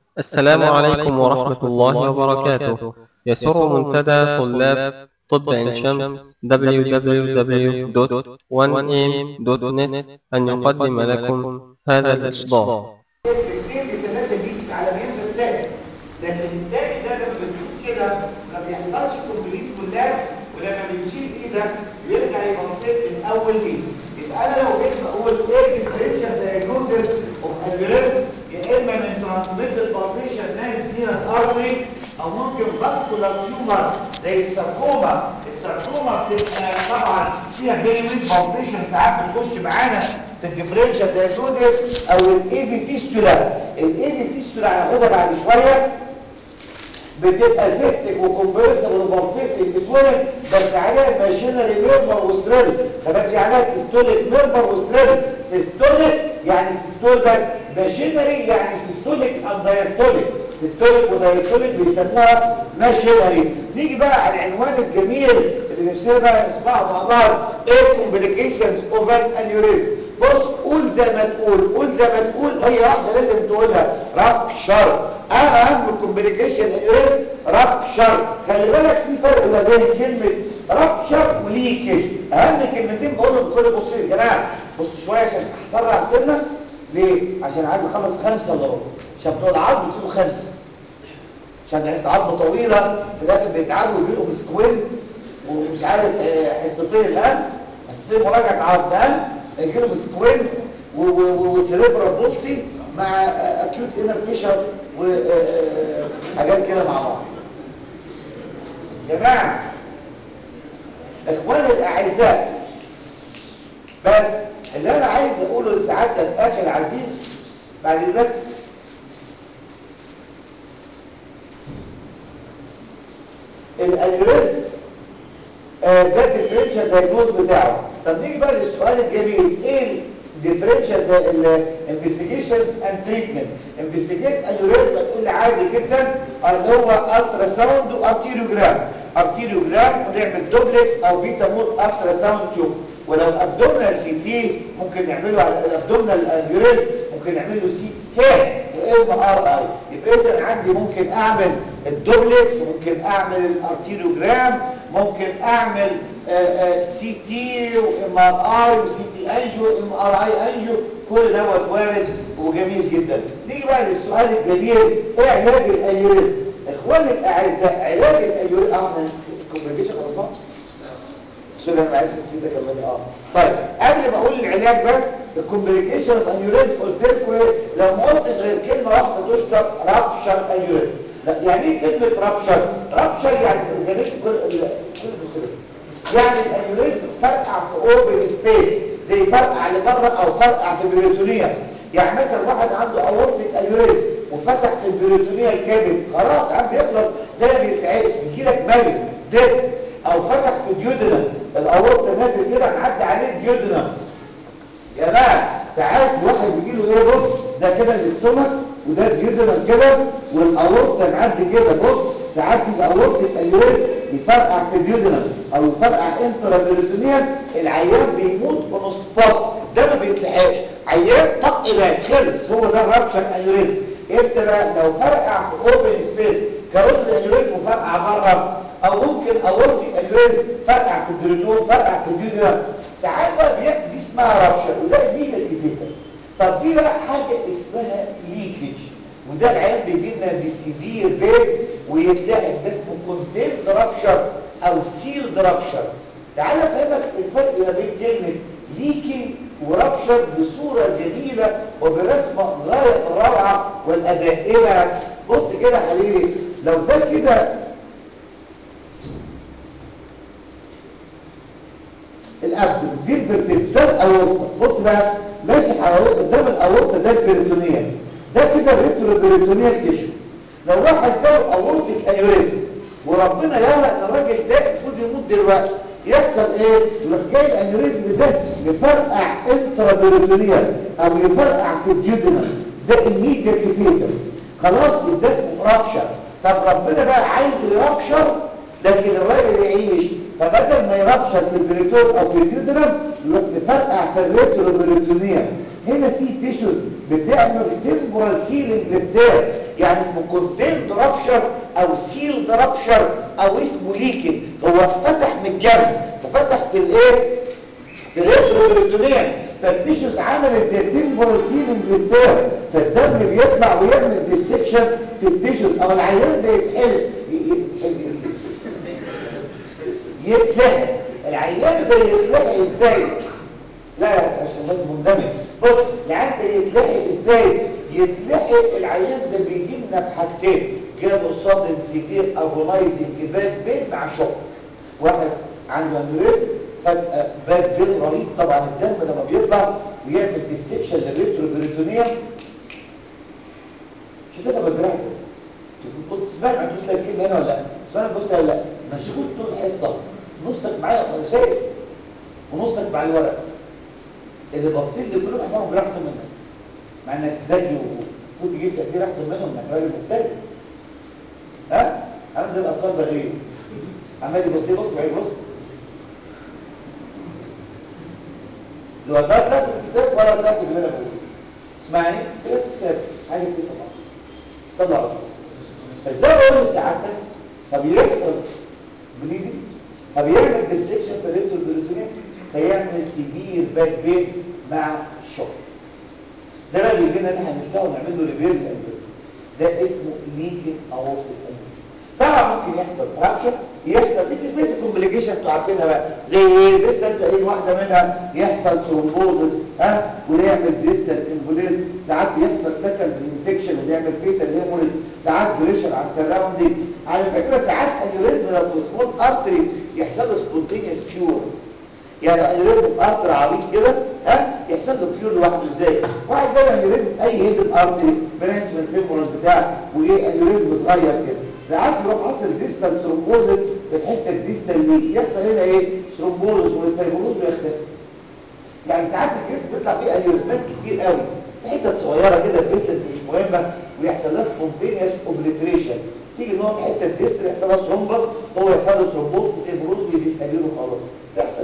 السلام عليكم ورحمة الله وبركاته يسر منتدى طلاب طب عين شمس www.1am.net أن يقدم لكم هذا الإصدار الاثنين بثلاثة بيتس على مياه السنة لكن الثاني ده لما بتدوس كده ما بيحصلش كومبليت كولابس ولما بتشيل ايدك بيرجع يبقى صفر من اول بيت يبقى انا لو جيت بقول ايه ديفرنشال دايجنوزس اوف انيوريزم يا اما من ترانسميتد بوزيشن نايز فينا الارتري او ممكن فاسكولار تيومر زي الساركوما الساركوما بتبقى طبعا فيها فيري ويك بوزيشن ساعات بتخش معانا في الديفرنشال دايجنوزس او الاي في فيستولا الاي في فيستولا هناخدها بعد شويه بتبقى سيستك وكومبرسبل وبلسيتك بسهوله بس عليها ماشينري ميرمر وستريل فبقى عليها سيستوليك ميرمر وستريل سيستوليك يعني سيستول بس ماشينري يعني سيستوليك اند دايستوليك سيستوليك ودايستوليك بيسموها ماشينري نيجي بقى على العنوان الجميل اللي نفسنا بقى نسمعه مع بعض ايه كومبليكيشنز اوف ان انيوريزم بص قول زي ما تقول قول زي ما تقول هي واحده لازم تقولها رابشر اهم كومبليكيشن انيوريزم رابشر خلي بالك في فرق ما بين كلمه رابشر وليكج اهم كلمتين بقولهم بكل بص يا جماعه بصوا شويه عشان احسرها سنه ليه عشان عايز اخلص خمسه الا ربع عشان بتوع العظم بيقولوا خمسه عشان عايز عظمه طويله في الاخر بيتعبوا ويجي لهم سكوينت ومش عارف حصتين الان حصتين مراجعه عظم ها يجي لهم سكوينت وسيريبرال بولسي مع اكيوت انر فيشر وحاجات كده مع بعض جماعه اخواني الاعزاء بس اللي انا عايز اقوله لسعادتك اخي العزيز بعد ذلك الانيوريزم ده الديفرنشال دايجنوز بتاعه طب نيجي بقى للسؤال الجميل ايه الديفرنشال انفستيجيشن اند تريتمنت انفستيجيت انيوريزم تقول لي عادي جدا اللي هو الترا ساوند وارتيريوجرام ارتيريوجرام ونعمل دوبلكس او بيتا مود الترا ساوند تشوف ولو ابدومينال سي تي ممكن نعمله على الابدومينال انيوريزم ممكن نعمل له سي سكان وام ار اي يبقى اذا عندي ممكن اعمل الدوبلكس ممكن اعمل الارتيريوجرام ممكن اعمل سي تي وام ار اي وسي تي انجيو ام ار اي انجيو كل دوت وارد وجميل جدا نيجي بقى للسؤال الجميل ايه علاج الانيوريزم اخواني الاعزاء علاج الانيوريزم اه الكومبليكيشن خلصنا سوري انا عايز نسيت كمان اه طيب قبل ما اقول العلاج بس الكومبليكيشن اوف انيوريزم قلت لكم ايه لو ما قلتش غير كلمه واحده تذكر رابشر انيوريزم لا يعني ايه كلمه رابشر رابشر يعني اورجانيزم كل كل مصيبه يعني الانيوريزم فرقع في اوبن سبيس زي فرقع لبره او فرقع في البريتونيا يعني مثلا واحد عنده اورتيك انيوريزم وفتح في البريتونيا الكبد خلاص عم بيخلص ده بيتعيش بيجي لك ميت ديد او فتح في ديودنا الاورطه نازل كده نعدي عليه الديودنا يا جماعه ساعات الواحد بيجي له ايه بص ده كده الاستومك وده الديودنا كده والاورطه معدي كده بص ساعات يجي اورطه الانيوريزم يفرقع في الديودنا او يفرقع انترا بريتونيال العيان بيموت اون سبوت ده ما بيتلحقش عيان طق بقى خلص هو ده الرابشر انيوريزم امتى بقى لو فرقع في اوبن سبيس كاروت الانيوريزم وفرقع بره او ممكن اورتي انيوريزم فرقع في البريتون فرقع في الديودنا ساعات بقى بيحكي دي اسمها رابشر وده المينا جدا طب في بقى حاجه اسمها ليكج وده العيان بيجي لنا بسيفير بين ويتلاقي ده اسمه كونتين رابشر او سيل رابشر تعال افهمك الفرق ما بين كلمه ليكينج ورابشر بصوره جميله وبرسمه غايه الروعه والاداء ايه بقى بص كده يا حبيبي لو ده كده الابدو دي البرتين ده الاورطه بص بقى ماشي على قدام الاورطه ده البريتونيال ده كده الريترو بريتونيال تيشو لو واحد جاب اورتيك انيوريزم وربنا يرى ان الراجل ده المفروض يموت دلوقتي يحصل ايه يروح جاي الانيوريزم ده يفرقع انترا بريتونيال او يفرقع في الديودنال ده immediate فيتر خلاص ده اسمه رابشر طب ربنا بقى عايزه يرابشر لكن الراجل يعيش فبدل ما يرابشر في البريتون او في الديودنال يروح يفرقع في الريترو بريتونيال هنا في تيشوز بتعمل تمبرال سيلينج للتير يعني اسمه كونتيند رابشر او سيلد رابشر او اسمه ليكن هو اتفتح من الجنب وفتح في الايه في الريتروبريتونيان فالتيشوز عملت زي تمبرال سيلنج للدم فالدم بيطلع ويعمل ديسكشن في التيشوز او العيان بيتحل يتلحق العيان ده يتلحق ازاي لا يا عشان بس مندمج بص العيان ده يتلحق ازاي يتلحق العيان ده بيجي لنا بحاجتين جاله صدن سيفير اغونايزنج باد بين مع شوك واحد عنده انوريزم فجأة باد بين رهيب طبعا الدم لما بيطلع بيعمل ديسكشن للريتروبريتونيوم شفتها بالجراحة كنت تسمعني عن تلاقي الكلمة هنا ولا لا تسمعني بص ولا لا مشغول طول الحصة نصك معايا وانا شايف ونصك مع الورق اللي باصين لي كلهم احفظهم احسن منك مع انك ذكي وكنت جبت تقدير احسن منهم انك راجل مجتهد ها عامل زي الاطفال ده غيره عمال يبص لي بص بعيد بص لو هتلاقي في الكتاب ولا هتلاقي اللي انا بقوله اسمعني في الكتاب حاجه كده طبعا صلى على الرسول فازاي بقول لسعادتك فبيحصل بليدنج فبيعمل ديسكشن في الريتو البريتونيا فيعمل سيفير باك بين مع الشوك ده بقى بيجي لنا احنا نشتغل ونعمل له ريبير للانجلز ده اسمه ليكن اورتيك انجلز طبعا ممكن يحصل فراكشن يحصل دي بيت كومبليكيشن انتوا عارفينها بقى زي ايه لسه انت ايه واحده منها يحصل ثرومبوزس ها ويعمل ديستال امبوليزم ساعات بيحصل سكند انفكشن ويعمل فيتال هيموريج ساعات بريشر على السراوندنج على فكره ساعات انيوريزم لو في سمول ارتري يحصل له سبونتينيوس كيور يعني انيوريزم ارتر عريض كده ها يحصل له كيور لوحده ازاي واحد جاي انيوريزم اي هيدن ارتري برانش من الفيمورال بتاعه وايه انيوريزم صغير كده ساعات يروح حصل ديستال ثرومبوزس في الحته الديستال دي يحصل هنا ايه ثرومبوزس والفيبروز ويختفي يعني ساعات الجسم بيطلع فيه انيوريزمات كتير قوي في حتت صغيره كده الفيسلس مش مهمه ويحصل لها سبونتينيوس اوبليتريشن تيجي ان هو في حته الديستال يحصل لها ثرومبس هو يحصل له ثرومبوز وفيبروز ويديسابيله خلاص يحصل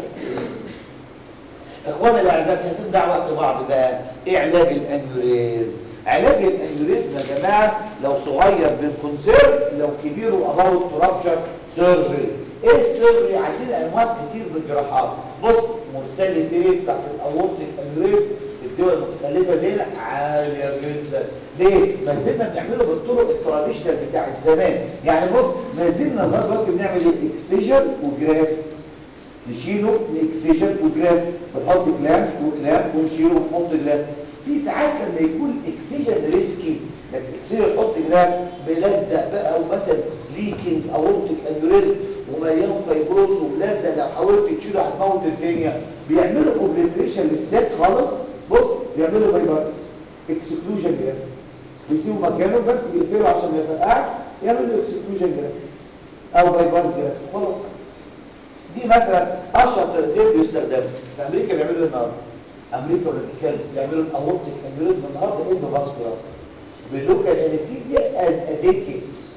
اخوانا الاعزاء عايزين دعوه لبعض بقى ايه علاج الانيوريزم علاج الانيوريزم يا جماعه لو صغير بالكونسيرف لو كبير واباوت ترابشر سيرجري ايه السيرجري عندنا انواع كتير بالجراحات بص مورتاليتي ريت بتاعت الاورتيك انيوريزم في الدول المختلفه دي عاليه جدا ليه ما زلنا بنعمله بالطرق التراديشنال بتاعت زمان يعني بص ما زلنا لغايه دلوقتي بنعمل ايه اكسجن وجراف نشيله نكسجن وجراف بنحط كلام وكلام ونشيله ونحط كلام في ساعات لما يكون اكسجن ريسكي لما اكسجن تحط جرام بيلزق بقى ومثلا ليكينج اورتيك انيوريزم ومليان فايبروس وملزق لو حاولت تشيله هتموت الدنيا بيعملوا اوبليتريشن للسات خالص بص بيعملوا بايباس اكسكلوجن جرام بيسيبوا مكانه بس بيقفلوا عشان ما يفرقعش يعملوا اكسكلوجن جرام او بايباس جرام خلاص دي مثلا اشهر طريقتين بيستخدموا في امريكا بيعملوا ايه النهارده امريكا والاتحاد بيعملوا الاورتيك انيوريزم النهارده اندو فاسكولار بلوكال انستيزيا از ا دي كيس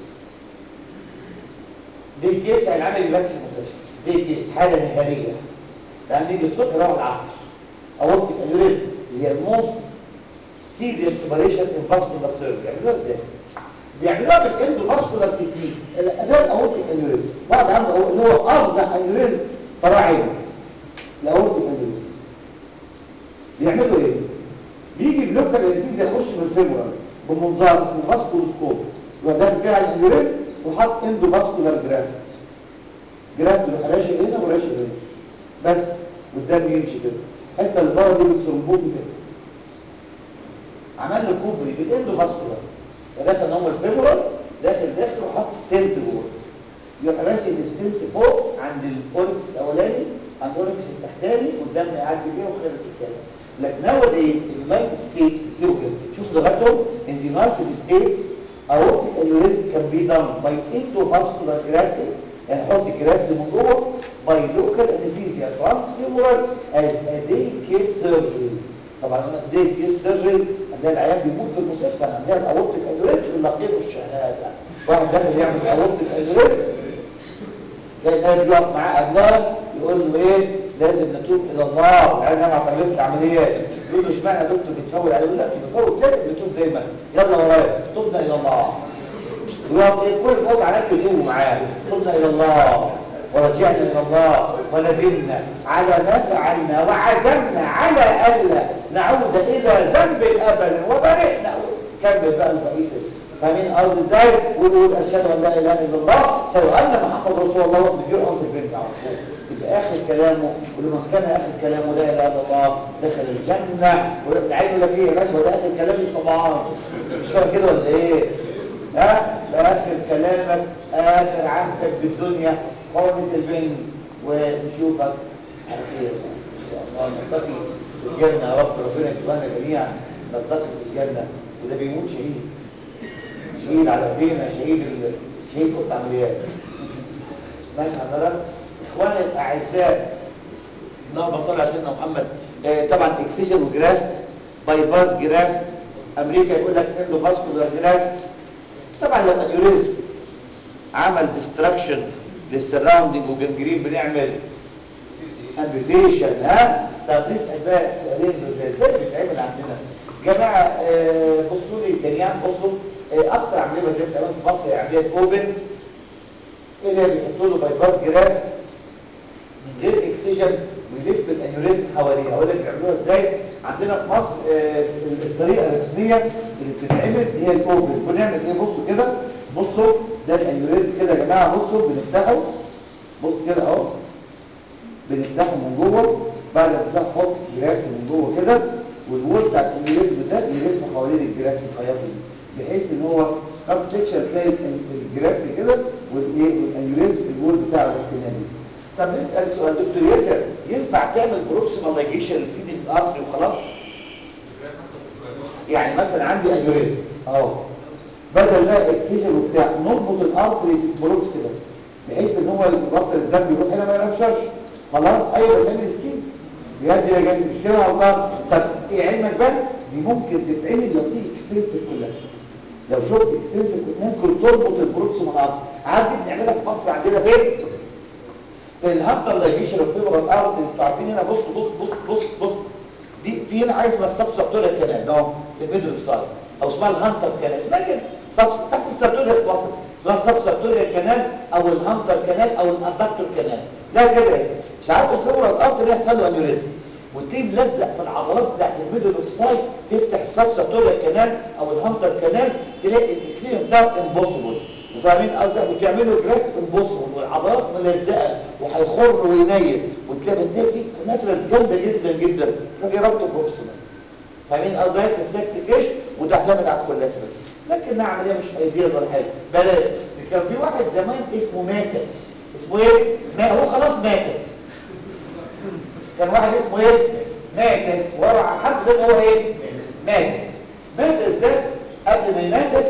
دي كيس هينعمل يبات في المستشفى دي كيس حاله نهاريه لان يجي الصبح يروح العصر اورتيك انيوريزم اللي هي الموست سيريس اوبريشن ان فاسكولار سيرجري بيعملوها ازاي؟ بيعملوها بالاندو فاسكولار تكنيك الاداه الاورتيك انيوريزم واحد عنده اللي هو افظع انيوريزم طلع عينه الاورتيك انيوريزم بيعملوا ايه بيجي بلوكال انستيزيا يخش من الفيمورال بمنظار اسمه فاسكولوسكوب يبقى داخل كده على الانيوريزم وحط اندو فاسكولار جرافت جرافت يروح راشق هنا وراشق هنا بس والدم يمشي كده الحته اللي بره دي بتثرومبوز كده عمل له كوبري بالاندو فاسكولار داخل ان هو الفيمورال داخل داخل وحط ستنت جوه يروح راشق الستنت فوق عند الاوركس الاولاني عند الاوركس التحتاني والدم يعدي فيها وخلص الكلام لكن nowadays in the United States كتير كده شوف لغتهم in the United States aortic aneurysm can be done by endovascular grafting يعني نحط جرافت من جوه by local anesthesia transfemoral as a day case surgery طبعا day case surgery عندنا العيان بيموت في المستشفى عندنا الاورتيك انيوريزم بنلقيه الشهاده واحد داخل يعمل اورتيك انيوريزم زي الناس بيقف معاه قبلها يقول له ايه لازم نتوب الى الله العيان ما خلصت عمليات يقول له اشمعنى يا دكتور بتفول عليه يقول لا مش بفول لازم بتقول دايما يلا ورايا تبنا الى الله ويقعد ايه كل فوق على يجيبوا معاه تبنا الى الله ورجعنا الى الله وندمنا على ما فعلنا وعزمنا على الا نعود الى ذنب ابدا وبرئنا كمل بقى البقيه فاهمين قصدي ازاي ويقول اشهد ان لا اله الا الله اشهد ان محمد رسول الله وبيجيب عمر البنت على طول يبقى اخر كلامه ولمن كان اخر كلامه لا اله الا الله دخل الجنه وابن عيد يقول لك ايه يا باشا ده اخر كلامي طبعا مش فاهم كده ولا ايه ها ده اخر كلامك اخر عهدك بالدنيا قومة البنت ونشوفك على خير ان شاء الله نلتقي في الجنه يا رب ربنا يكتبنا جميعا نلتقي في الجنه وده بيموت شهيد شهيد على ايدينا شهيد ال... شهيد اوضه عمليات ماشي حضرتك اخواني الاعزاء اللهم صل على سيدنا محمد آه طبعا اكسجين وجرافت باي باس جرافت امريكا يقول لك اندو فاسكولار جرافت طبعا لو انيوريزم عمل ديستراكشن للسراوندنج وجنجرين بنعمل امبيتيشن ها طب نسال بقى سؤالين زي ده بيتعمل عندنا جماعه آه بصوا لي الجميع بصوا آه اكتر عمليه زي بتعمل في مصر هي عمليه اوبن اللي بيحطوا له باي باس جرافت من غير اكسجين ويلف الانيوريزم حواليها اقول لك بيعملوها ازاي عندنا في مصر آه الطريقه الرسميه اللي بتتعمل هي الاوبن بنعمل ايه بصوا كده بصوا ده الانيوريزم كده يا جماعه بصوا بنفتحه بص كده اهو بنفتحه من جوه بعد ما بنفتحه نحط جرافت من جوه كده والوول بتاع الانيوريزم ده يلف حوالين الجرافت الخياطه دي بحيث ان هو كاب سيكشن تلاقي الجرافت كده والايه والانيوريزم الوول بتاعه الاحتمالي طب نسال سؤال دكتور ياسر ينفع تعمل بروكسيمال لايجيشن للفيدنج ارتري وخلاص يعني مثلا عندي انيوريزم اهو بدل ما اكسجين وبتاع نربط الارتري بروكسيمال بحيث ان هو ربط الدم يروح هنا ما ينفعش خلاص ايوه بس اعمل سكين بجد يا جدع مش كده والله طب ايه علمك بقى دي ممكن تتعمل لو في اكستنسيف كلها لو شفت اكستنسيف ممكن تربط البروكسيمال ارتري عادي بنعملها في مصر عندنا فين في الهانتر لايجيشن اوف فيبرال ارتري انتوا عارفين هنا بص بص بص بص بص دي في هنا عايز اسمها السبسبتوريا كانال اهو في الميدل سايد او اسمها الهانتر كانال اسمها كده سبس تحت السبتوريا في مصر اسمها السبسبتوريا كانال او الهانتر كانال او الادكتور كانال لا كده اسمه ساعات الفيبرال ارتري يحصل له انيوريزم وتيجي ملزق في العضلات بتاعت الميدل اوف سايد تفتح السبسبتوريا كانال او الهانتر كانال تلاقي الاكسجين بتاعه امبوسيبل وفاهمين قصدي وتعملوا جراف امبوسيبل والعضلات ملزقه وهيخر وينيل وتلاقي بس ده في ناترالز جامده جدا جدا يجي ربطه بروكسيمال فاهمين قصدي في السكت كيش وتعتمد على الكولاترالز لكنها عمليه مش ايديال ولا حاجه بلاش كان في واحد زمان اسمه ماكس اسمه ايه؟ ما هو خلاص ماكس كان واحد اسمه ايه؟ ماكس ورا حد ده هو ايه؟ ماكس ماكس ده قبل ما يناكس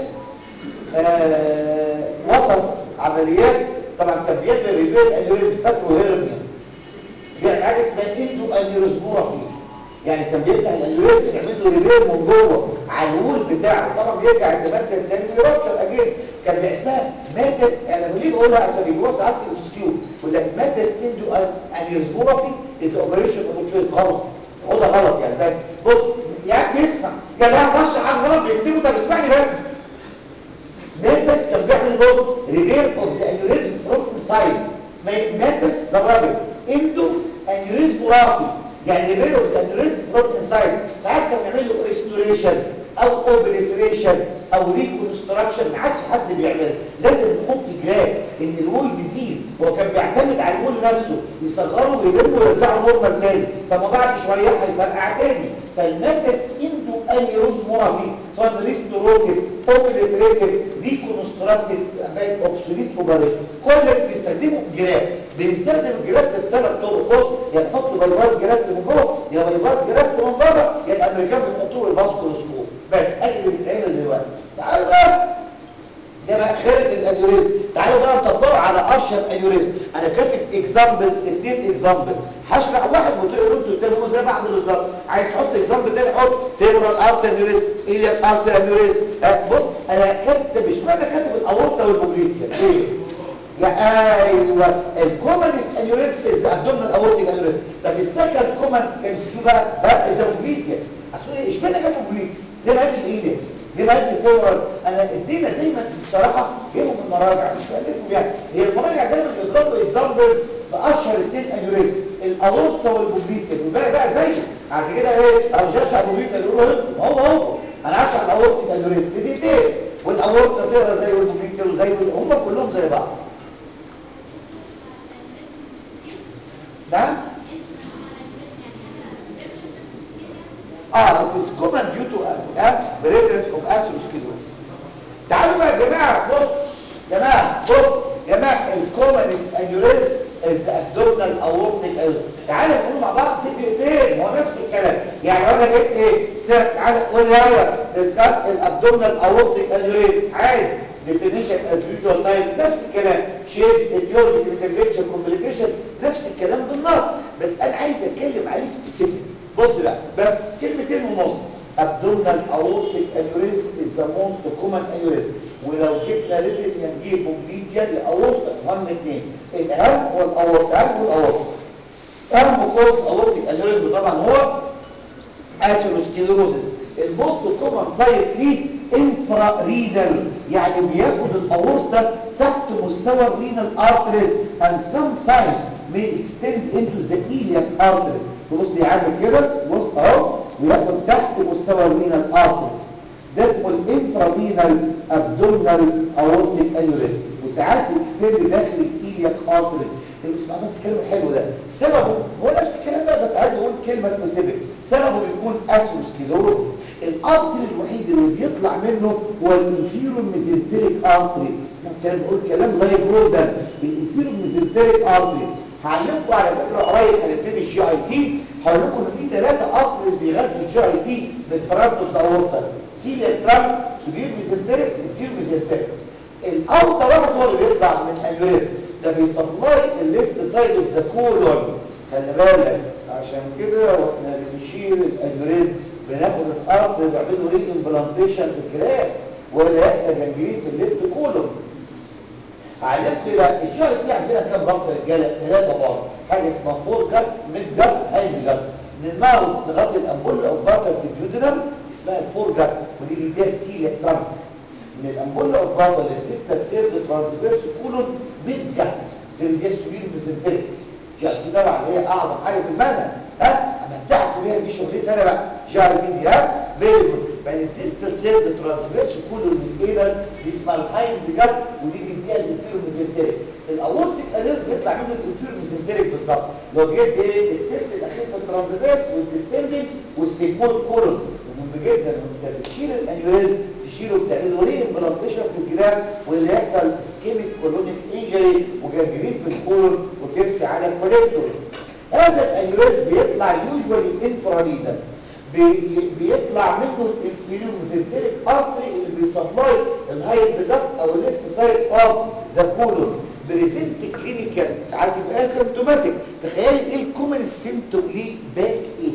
آه وصف عمليات طبعا كان بيعمل ريبير انيوريزم فاكره هيرنيا يعني حاجه اسمها اندو انيوريزمورافي يعني كان بيفتح الانيوريزم يعمل له ريبير من جوه على الوول بتاعه طبعا بيرجع يتمكن تاني ويرابشر اجين كان اسمها ماتس انا ليه بقولها عشان بيجوا ساعات في الانستيتيوت يقول لك ماتس اندو انيوريزمورافي از اوبريشن اوف تشويس غلط هو ده غلط يعني بس بص يا ابني اسمع يا جماعه بص على غلط بيكتبوا طب اسمعني بس ماتس كان بيعمل بص ريبير اوف ذا انيوريزم فروم انسايد ماتس ده الراجل اندو انيوريزمورافي يعني ريبير اوف ذا انيوريزم فروم انسايد ساعات كان بيعمل له ريستوريشن او اوبليتريشن او ريكونستراكشن ما عادش حد بيعملها لازم نحط جراف ان الوول ديزيز هو كان بيعتمد على الوول نفسه يصغره ويلمه ويرجعه نورمال تاني طب ما بعد شويه هيفرقع تاني فالماتس اندو انيروزمورافي سواء ريستوروتيف اوبليتريتيف ريكونستراكتيف بقت اوبسوليت اوبريشن كل اللي بيستخدمه جراف بنستخدم الجرافت بثلاث طرق بص يا نحط بايباس جرافت من جوه يا بايباس جرافت من بره يا الامريكان بيحطوا له الفاسكولوسكوب بس ادي اللي بيتعمل دلوقتي تعالوا بقى ده بقى خارج الانيوريزم تعالوا بقى نطبقه على اشهر انيوريزم انا كاتب اكزامبل اثنين اكزامبل هشرح واحد وتقولوا انتوا تتابعوا زي بعض بالظبط عايز تحط اكزامبل تاني حط فيبرال ارتر انيوريزم ايلياك ارتر انيوريزم بص انا كاتب مش معنى كاتب الاورطه والبوبليتيا ليه يا ايوه الكومنس انيوريزم از ابدومينال اورتيك انيوريزم طب السكند كومن كان يسكيو بقى بقى اذا اوبليك اصل ايه اشمعنى جاب اوبليك ليه ما قالش ايدك ليه ما قالش فورورد انا ادينا دايما بصراحه جيبهم من المراجع مش بألفهم يعني هي المراجع دايما بيضربوا اكزامبل باشهر اثنين انيوريزم الاورطه والبوبليكا وبقى بقى زي عشان كده ايه انا مش هشرح البوبليكا يقولوا ما هو هو انا هشرح الاورطه انيوريزم دي دي والاورطه تقرا زي والبوبليكا وزي هم كلهم زي بعض نعم اه it is common due to uh, prevalence of atherosclerosis تعالوا بقى يا جماعه بص يا جماعه بص يا جماعه الكومنست انيوريزم از ابدومينال اورتيك انيوريزم تعالوا نقول مع بعض في دقيقتين هو نفس الكلام يعني لو انا جبت ايه تعالى قول لي يلا ديسكاس الابدومينال اورتيك انيوريزم عادي definition as usual type نفس الكلام shapes etiology intervention complication نفس الكلام بالنص بس انا عايز اتكلم عليه سبيسيفيك بص بقى بس كلمتين ونص abdominal aortic aneurysm is the most common aneurysm ولو جبنا ريتم نجيب medial aorta هم اثنين الاهم هو الاورطه اهم هو الاورطه اهم كوز aortic aneurysm طبعا هو اثيروسكليروزس الموست كومن سايت ليه انفرا رينال يعني بياخد الاورطه تحت مستوى الرينال ارتريز and sometimes may extend into the iliac arteries بص يعمل كده بص اهو وياخد تحت مستوى الرينال ارتريز ده اسمه الانفرارينال ابدومينال اورتيك انيوريزم وساعات اكستند داخل الايلياك ارتري اسمع بس كلمه حلو ده سببه هو نفس الكلام ده بس عايز اقول كلمه سبيسيفيك سببه بيكون اسوسكليروز الارتري الوحيد اللي بيطلع منه هو الانفيرو ميزنتريك ارتري اسمع الكلام بقول كلام لايف جدا الانفيرو ميزنتريك ارتري هعلمكم على فكره قريب هنبتدي الجي اي تي هقول لكم ان في ثلاثه ارتريز بيغذوا الجي اي تي بالفرانتوس اورتا سيليا ترام سوبير ميزنتريك انفيرو ميزنتريك الاوطى واحد هو اللي بيطلع من الانيوريزم ده بيسبلاي الليفت سايد اوف ذا كولون خلي بالك عشان كده واحنا بنشيل الانيوريزم بناخد الارض وبيعملوا ري امبلانتيشن في الجراف ولا يحصل جنجرين في الليفت كولون علمت بقى الشهر دي عندنا كام ضغط رجاله ثلاثه بار حاجه اسمها فور جت ميد جت هاي جت من الماوس لغايه الامبول او فاتر في الديودنم اسمها الفور جت ودي اللي دي السيليا ترامب من الامبول او فاتر للديستال سيرد ترانسفيرس كولون ميد جت دي اللي دي السولين ميزنتريك يعني دي طبعا هي اعظم حاجه في المنهج ها امتعكم بيها دي شغلتي انا بقى جار دي دي ها فيري جود بقى الديستال سيرد ترانسفيرس كولون من ايه دي اسمها الهايند جت ودي بيديها الانفيرو ميزنتريك الاورتيك اريز بيطلع منه الانفيرو ميزنتريك بالظبط لو جيت ايه التلت الاخير في الترانسفيرس والديسندنج والسيجمويد كولون مهم جدا وانت بتشيل الانيوريزم تشيله بتعمل له ري امبلانتيشن في الجراف واللي يحصل اسكيميك كولونيك انجري وجنجرين في الكولون وترسي على الكوليكتور هذا الانيوريزم بيطلع يوجوالي انفراريدا بي بيطلع منه الانفيريور ميزنتريك ارتري اللي بيسبلاي الهايد دكت او الليفت سايد اوف ذا كولون بريزنت كلينيكال ساعات يبقى سيمتوماتيك تخيلي ايه الكومن سيمتوم ليه باك ايه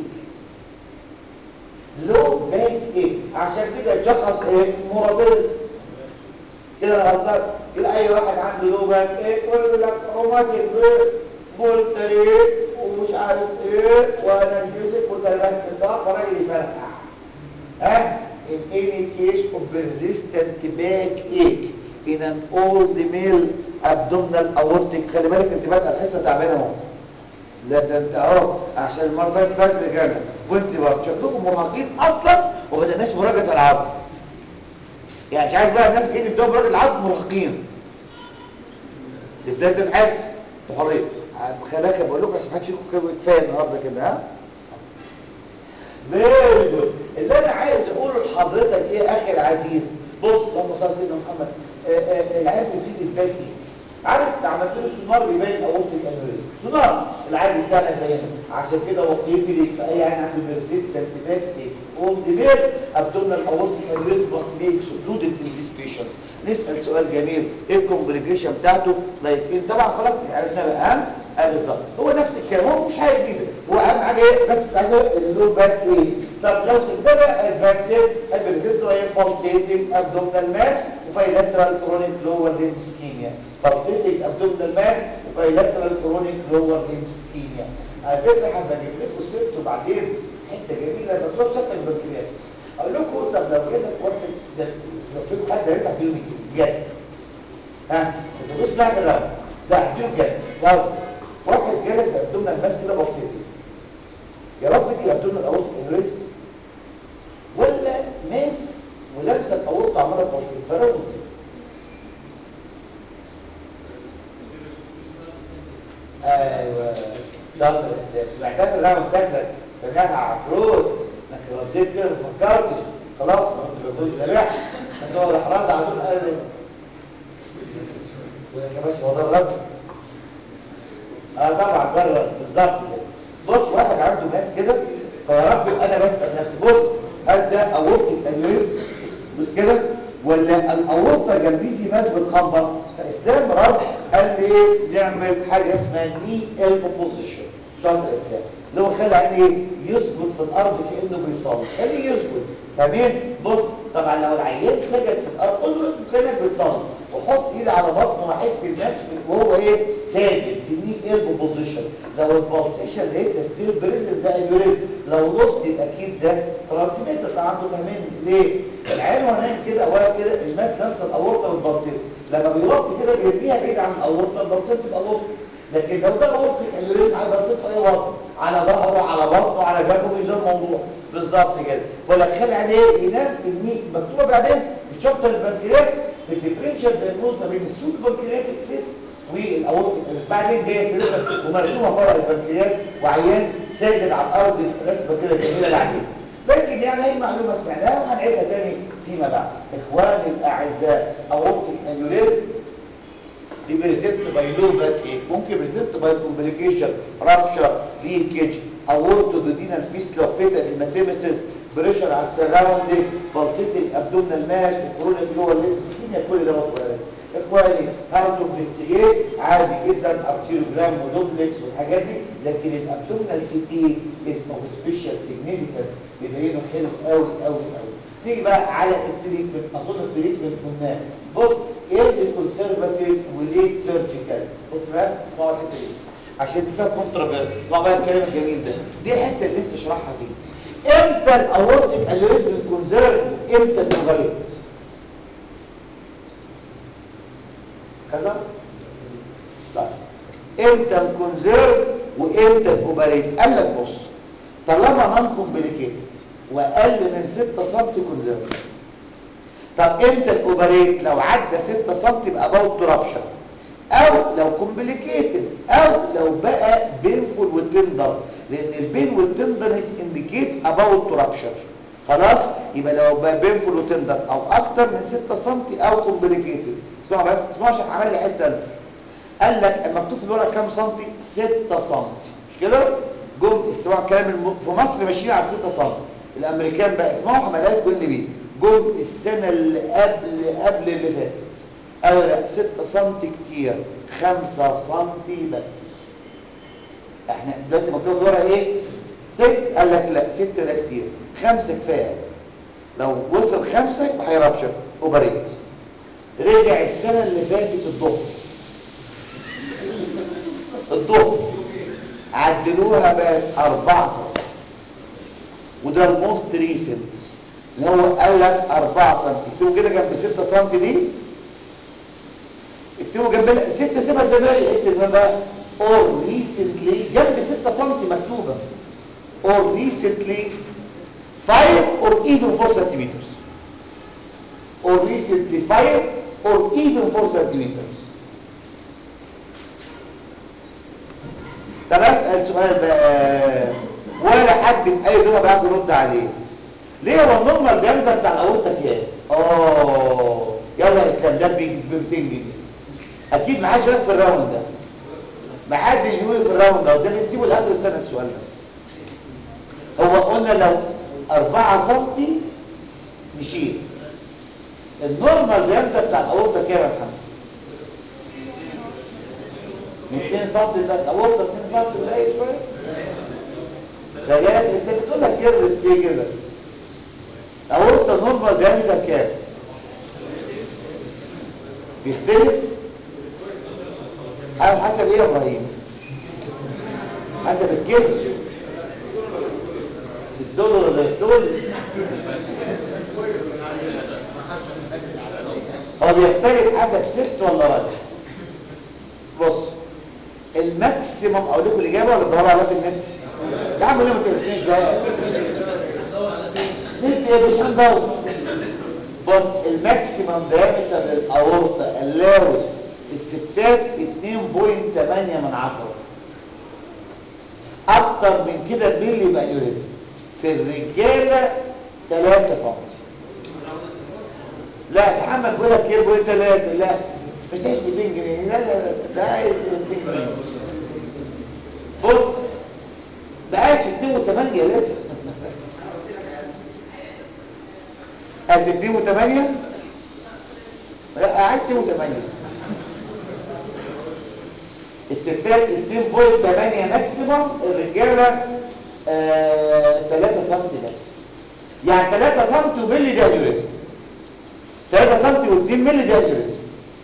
لو باك ايه عشان كده يشخص ايه مرضيه كده انا غلطان كده اي واحد عنده لو باك ايه يقول لك روماتيك فولتري ومش عارف ايه وانا الميوزك وتلبات الضغط راجل يفرقع ها in any case of persistent backache in an old male abdominal aortic خلي بالك انت بقى الحصه تعبانه اهو لا ده انت اهو عشان المره اللي فاتت فاكر كده وانت برضه شكلكم مرهقين اصلا وما بدناش مراجعه العظم يعني مش عايز بقى الناس جايين يبداوا مراجعه العظم مرهقين دي بدايه الحس بحريه خلي بالك بقول لكم عشان محدش يكون كفايه النهارده كده ها فيري جود اللي انا عايز اقوله لحضرتك ايه يا اخي العزيز بص اللهم صل على سيدنا محمد العيب بيبتدي يبان ايه عارف لو عملت له سونار بيبين اورتيك انيوريزم سونار العادي بتاعنا يبينه عشان كده وصيتي ليك في اي عين عنده بيرسيستنت باك ايه اول ديبيت ابدومينال اورتيك انيوريزم ماست بي اكسكلودد ان ذيس بيشنتس نسال سؤال جميل ايه الكومبليكيشن بتاعته لايك ايه طبعا خلاص عرفنا بقى ها اه بالظبط هو نفس الكلام هو مش حاجه جديده هو اهم حاجه ايه بس عايز اللو باك ايه طب لو سبنا بقى ادفانسد البريزنت وهي بالسيتنج ابدومينال ماس وبايلاترال كرونيك لور ليمب سكيميا بالسيتنج ابدومينال ماس وبايلاترال كرونيك لور ليمب سكيميا على فكره هبقى اجيب لكم سيرته بعدين حته جميله مكتوب شكل البنكرياس اقول لكم طب لو جالك واحد ده لو فيكم حد هيفتح فيهم بجد ها ما تقولوش لا لا لا احكيله بجد لو واحد جالك بابدومينال ماس كده بسيط يا رب دي ابدومينال اورت انريز ولا ماس ولابسه الاورت عماله بسيط فرق ازاي ايوه شاطر الاسلام سمعتها في الرقم شكلك سمعتها عفروت لكن رديت كده ما فكرتش خلاص ما كنت بقول سريع بس هو راح رد على طول قال لي يا باشا هو ده الرد اه طبعا ده الرد بالظبط كده بص واحد عنده ماس كده فيا رب انا بسال نفسي بص هل ده اورطه انيوريزم بس كده ولا الاورطه جنبيه في ماس بتخبط فاسلام رد قال لي ايه نعمل حاجه اسمها ني البو بوزيشن شرط الاسلام اللي هو خلى عيني ايه يسجد في الارض كانه بيصلي خليه يسجد فاهمين بص طبعا لو العيان سجد في الارض قول له كانك بتصلي وحط ايد على بطنه واحس النفس وهو ايه ساجد في الني البو بوزيشن لو البلسيشن لقيت ستيل بريزن ده انيوريزم لو لوست يبقى اكيد ده ترانسميتر ده عنده فاهمين ليه العيان وهو نايم كده اولا كده الماس لمسه الاورطه بالبلسيت لما بيوطي كده بيرميها بعيد عن الاورطه البلسيت تبقى لوست لكن لو ده اورطه الانيوريزم هيبقى في اي وقت على ظهره على بطنه على جنبه مش ده الموضوع بالظبط كده ولا خلي عليه ينام في الني مكتوبه بعدين في شابتر البنكرياس في الديفرنشال دايجنوز ما بين السود بنكرياتيك سيست والاورطه بعدين جايه سيرتها ومرسومه فرع البنكرياس وعيان ساجد على الارض رسمه كده جميله بعدين لكن يعني هي معلومه سمعناها وهنعيدها تاني فيما بعد اخواني الاعزاء اورطه انيوريزم دي بريزنت باي لو باك ايه ممكن بريزنت باي كومبليكيشن رابشر ليكج اورتو دودينال فيستلا فيتا هيماتيمسيس بريشر على السراوندنج بالسيتنج ابدومينال ماس كرونيك لور ليب سكيميا كل ده وقت اخواني هاو تو انفستيجيت عادي جدا ارتيروجرام ودوبلكس والحاجات دي لكن الابدومينال سي تي از اوف سبيشال سيجنيفيكانس بيبينه حلو قوي قوي قوي نيجي بقى على التريتمنت اظن التريتمنت قلناه بص ايه الكونسرفاتيف وليه سيرجيكال بص بقى اسمعوا الحته دي عشان دي فيها كونتروفيرسي اسمعوا بقى الكلام الجميل ده دي الحته اللي لسه اشرحها فيه امتى الاورتيك انيوريزم الكونسيرف امتى الاوفريت كذا لا امتى الكونسيرف وامتى الاوبريت قال لك بص طالما نون كومبليكيتد واقل من 6 سم كونسيرف طب امتى الاوبريت لو عدى 6 سم يبقى باوت رابشر او لو كومبليكيتد او لو بقى بينفول وتندر لان البين والتندر انديكيت اباوت رابشر خلاص يبقى لو بقى بينفول وتندر او اكتر من 6 سم او كومبليكيتد اسمعوا بس اسمعوا عشان عمل لي حته أنا. قال لك المكتوب في الورقه كام سم 6 سم مش كده جم اسمعوا الكلام الم... في مصر ماشيين على 6 سم الامريكان بقى اسمعوا حملات كل بيه جم السنه اللي قبل قبل اللي فاتت قالوا لا 6 سم كتير 5 سم بس احنا دلوقتي مكتوب ورا ايه 6 قال لك لا 6 ده كتير 5 كفايه لو وصل 5 يبقى هيرابشر اوبريت رجع السنه اللي فاتت الظهر الظهر عدلوها بقت 4 سم وده الموست ريسنت اللي هو قال لك 4 سم اكتبوا كده جنب 6 سم دي اكتبوا جنب 6 سيبها زي ما هي اكتب بقى اور ريسنتلي جنب 6 سم مكتوبه اور ريسنتلي 5 or even 4 centimeters or recently 5 or even 4 centimeters طب اسال سؤال بقى ولا حد في اي لغه بيعرف يرد عليه ليه هو النورمال دايمتر بتاع الاورطه كام اه يلا يا اسلام ده ب 200 جنيه اكيد ما حدش في الراوند ده ما حد يقول في الراوند ده ده نسيبه لاخر السنه السؤال ده هو قلنا لو 4 سم نشيل النورمال دايمتر بتاع الاورطه كام يا محمد 200 سم بس اورطه 2 سم قليل شويه فجأة انت بتقول لك كيرلس ليه كده اورطة نورمال دايمتر كام بيختلف على حسب ايه يا ابراهيم حسب الجسم سيستول ولا سيستول هو بيختلف حسب ست ولا راجل بص الماكسيمم اقول لكم الاجابه ولا تدوروا عليها في النت يا عم ليه ما تقولش ده نت يا مش هندور بص الماكسيمم دايمتر للاورطه اللاوز في الستات 2.8 من عشرة اكتر من كده ملي يبقى انيوريزم في الرجاله 3 سم لا محمد بيقول لك كيربو انت لا لا مش عايز 200 جنيه لا لا لا ده عايز 200 جنيه بص ما قاعدش 2 و8 لسه قد 2 و8 لا قاعد 2 و8 الستات 2.8 ماكسيموم الرجاله آه 3 سم ماكسيموم يعني 3 سم وملي ده انيوريزم 3 سم و2 ملي ده انيوريزم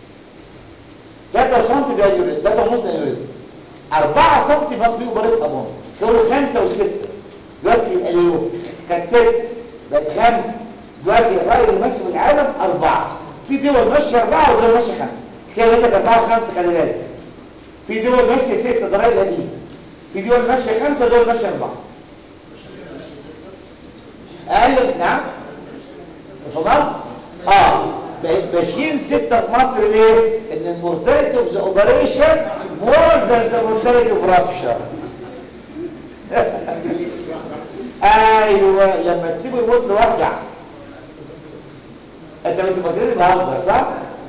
3 سم ده انيوريزم 3 ونص انيوريزم 4 سم ماس بي اوبريت ابون كانوا 5 و6 دلوقتي الاليو كانت 6 بقت 5 دلوقتي الراي اللي ماشي في العالم 4 في دول ماشيه 4 ودول ماشيه 5 كده عندك 4 و5 خلي بالك في دول ماشيه 6 ده الراي القديم في دول ماشيه 5 ودول ماشيه 4 اقل نعم في مصر اه ماشيين ستة في مصر ليه؟ ان المورتاليتي اوف ذا اوبريشن مور ذان ذا مورتاليتي اوف رابشر ايوه لما تسيبه يموت لوحده احسن انت كنت فاكرني بهزر صح؟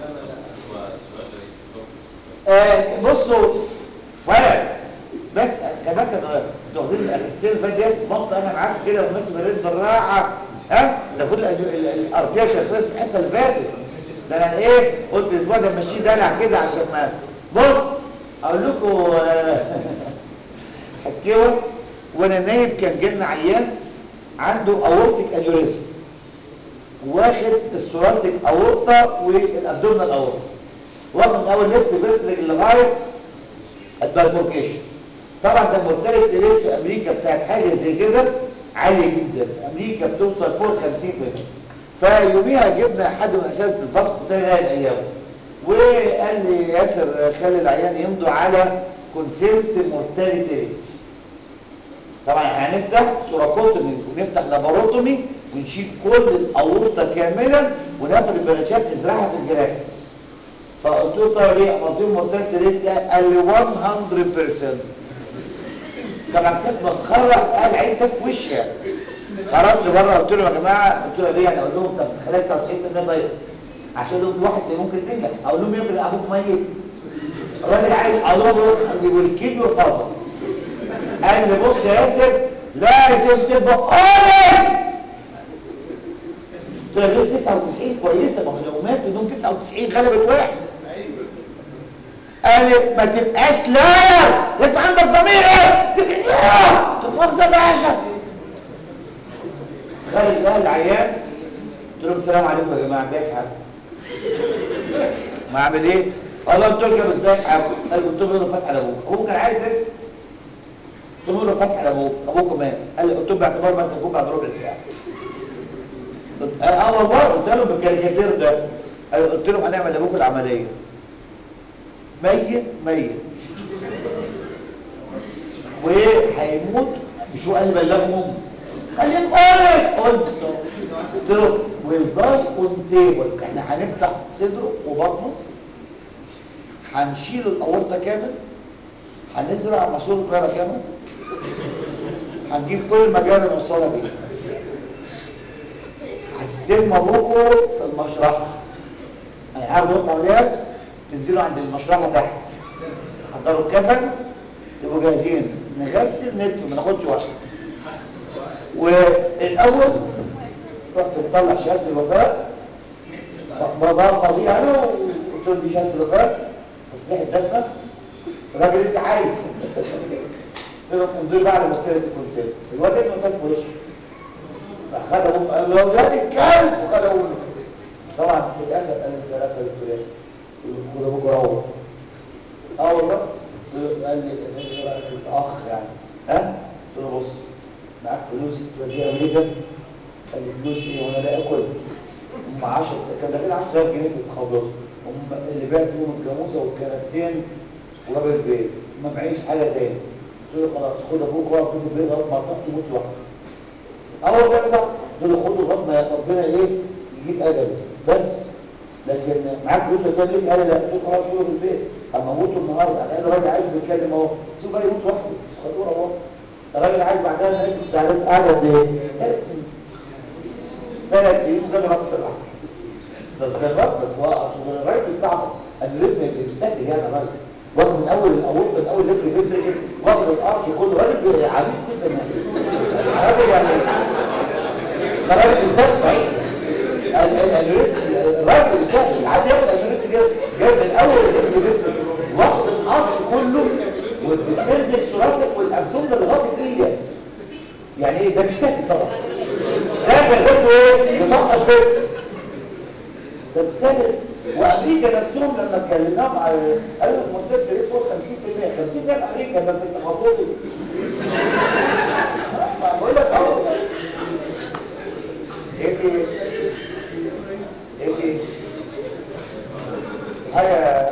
آه بصوا ولد بس كمان كانوا واخدين الاستيل بدات نقطه انا معاك كده وماشي بريد بالراحه ها ده خد الارتيه شخص الحصه اللي فاتت ده انا ايه قلت الاسبوع ده ماشي دلع كده عشان ما بص اقول لكم حكيوه وانا نايم كان جالنا عيان عنده اورتيك انيوريزم واخد الثوراسيك اورطه والابدومينال اورطه واخد اول ليفت فيرتريك لغايه البرفوركيشن طبعا ده المورتاليتي ريت في امريكا بتاعت حاجه زي كده عاليه جدا في امريكا بتوصل فوق 50% فيوميها جبنا حد من اساس الفصل ده الايام وقال لي ياسر خلي العيان يمضوا على كونسيبت مورتاليتي ريت طبعا هنفتح سوراكوتومي ونفتح لاباروتومي ونشيل كل الاورطه كاملا وناخد البلاشات نزرعها في الجراحات فقلت له طيب ايه قلت له مورتاليتي ريت قال لي 100% طبعا كانت مسخره قال عين تف وشها خرجت بره قلت لهم يا جماعه قلت له ليه انا اقول لهم طب تخيل 99% ضيق عشان لو في واحد اللي ممكن تنجح اقول لهم يفرق ابوك ميت الراجل عايش اضربه والكيد والفاظه قال لي بص يا ياسر لازم تبقى خالص قلت له ليه 99 كويسه ما هو لو مات بدون 99 غلبت واحد قال لي ما تبقاش لا لازم عندك ضمير ايه طب مؤاخذه باشا خارج ده العيان قلت لهم السلام عليكم يا جماعه ازيك حاجه ما اعمل ايه والله قلت له كده ازيك حاجه قال قلت له فتح على ابوك ابوك كان عايز بس قلت له فتح على ابوك ابوك مات قال لي قلت له باعتبار بس ابوك بعد ربع ساعه اه والله قلت لهم بالكاريكاتير ده قلت لهم هنعمل لابوك العمليه ميت ميت وهيموت مش هو قال لي بلغهم قال لي قلت قلت قلت له والداي اون تيبل احنا هنفتح صدره وبطنه هنشيل الاورطه كامل هنزرع ماسوره بابا كامل هنجيب كل المجال اللي نوصلها بيه هتستلموا ابوكوا في المشرحه انا هاخد اولاد تنزلوا عند المشرحه تحت حضروا الكفن تبقوا جاهزين نغسل ندفن ما ناخدش وقت والاول رحت مطلع شهاده الوفاه بابا فظيع انا قلت له دي شهاده الوفاه تسليح الدفنه الراجل لسه عايش قلت لهم امضوا بعد ما ابتدت الكونسيبت الواد ابنه كان في وشه راح خد ابوه قال له يا ولاد الكلب وخد ابوه طبعا في الاخر قال له ثلاثه الكلاب خد ابوك روح اه والله قال لي ايه رايك كنت اخ يعني ها قلت له بص معاك فلوس توديها امريكا قال لي فلوس ايه وانا لا اكل هم 10 كان داخلين 10000 جنيه في التخلص هم اللي بعت منهم الجاموسه والكنكتين وجاب البيت ما معيش حاجه تاني قلت له خلاص خد ابوك واقف في البيت لغايه ما تطلع تموت لوحدك اول ما يطلع قلت له خده لغايه ما ربنا ايه يجيب اجله بس لكن معاك فلوس ولا ليه قال لي لا قلت له خلاص خده في البيت اما اموت النهارده على الاقل الراجل عايز بيتكلم اهو سيبه بقى يموت لوحده خدوه اهو الراجل عايز بعدها الناس بتاعت قاعده قد ايه؟ ثلاث سنين ثلاث سنين ده ما في الواحد تذكرات بس هو اصل الراجل بيستعبط الريتم اللي بيستهدف يعني الراجل واخد من اول الاول من اول لتر فكره واخد الارش كله راجل عميق جدا يعني راجل يعني ده راجل بيستهدف صحيح الريتم الراجل بيستهدف عايز ياخد الريتم كده جايب من اول لتر فكره واخد الارش كله والسيرفكس ثلاثك والابدومن لغايه الايلياكس يعني ايه ده بيستهدف طبعا ده جزاته ايه؟ بطاقه بيت ده بسبب وامريكا نفسهم لما اتكلمناهم على قالوا المنتج ده فوق 50% 50% في امريكا لما في التخطيط بقول لك اهو ايه في ايه في حاجه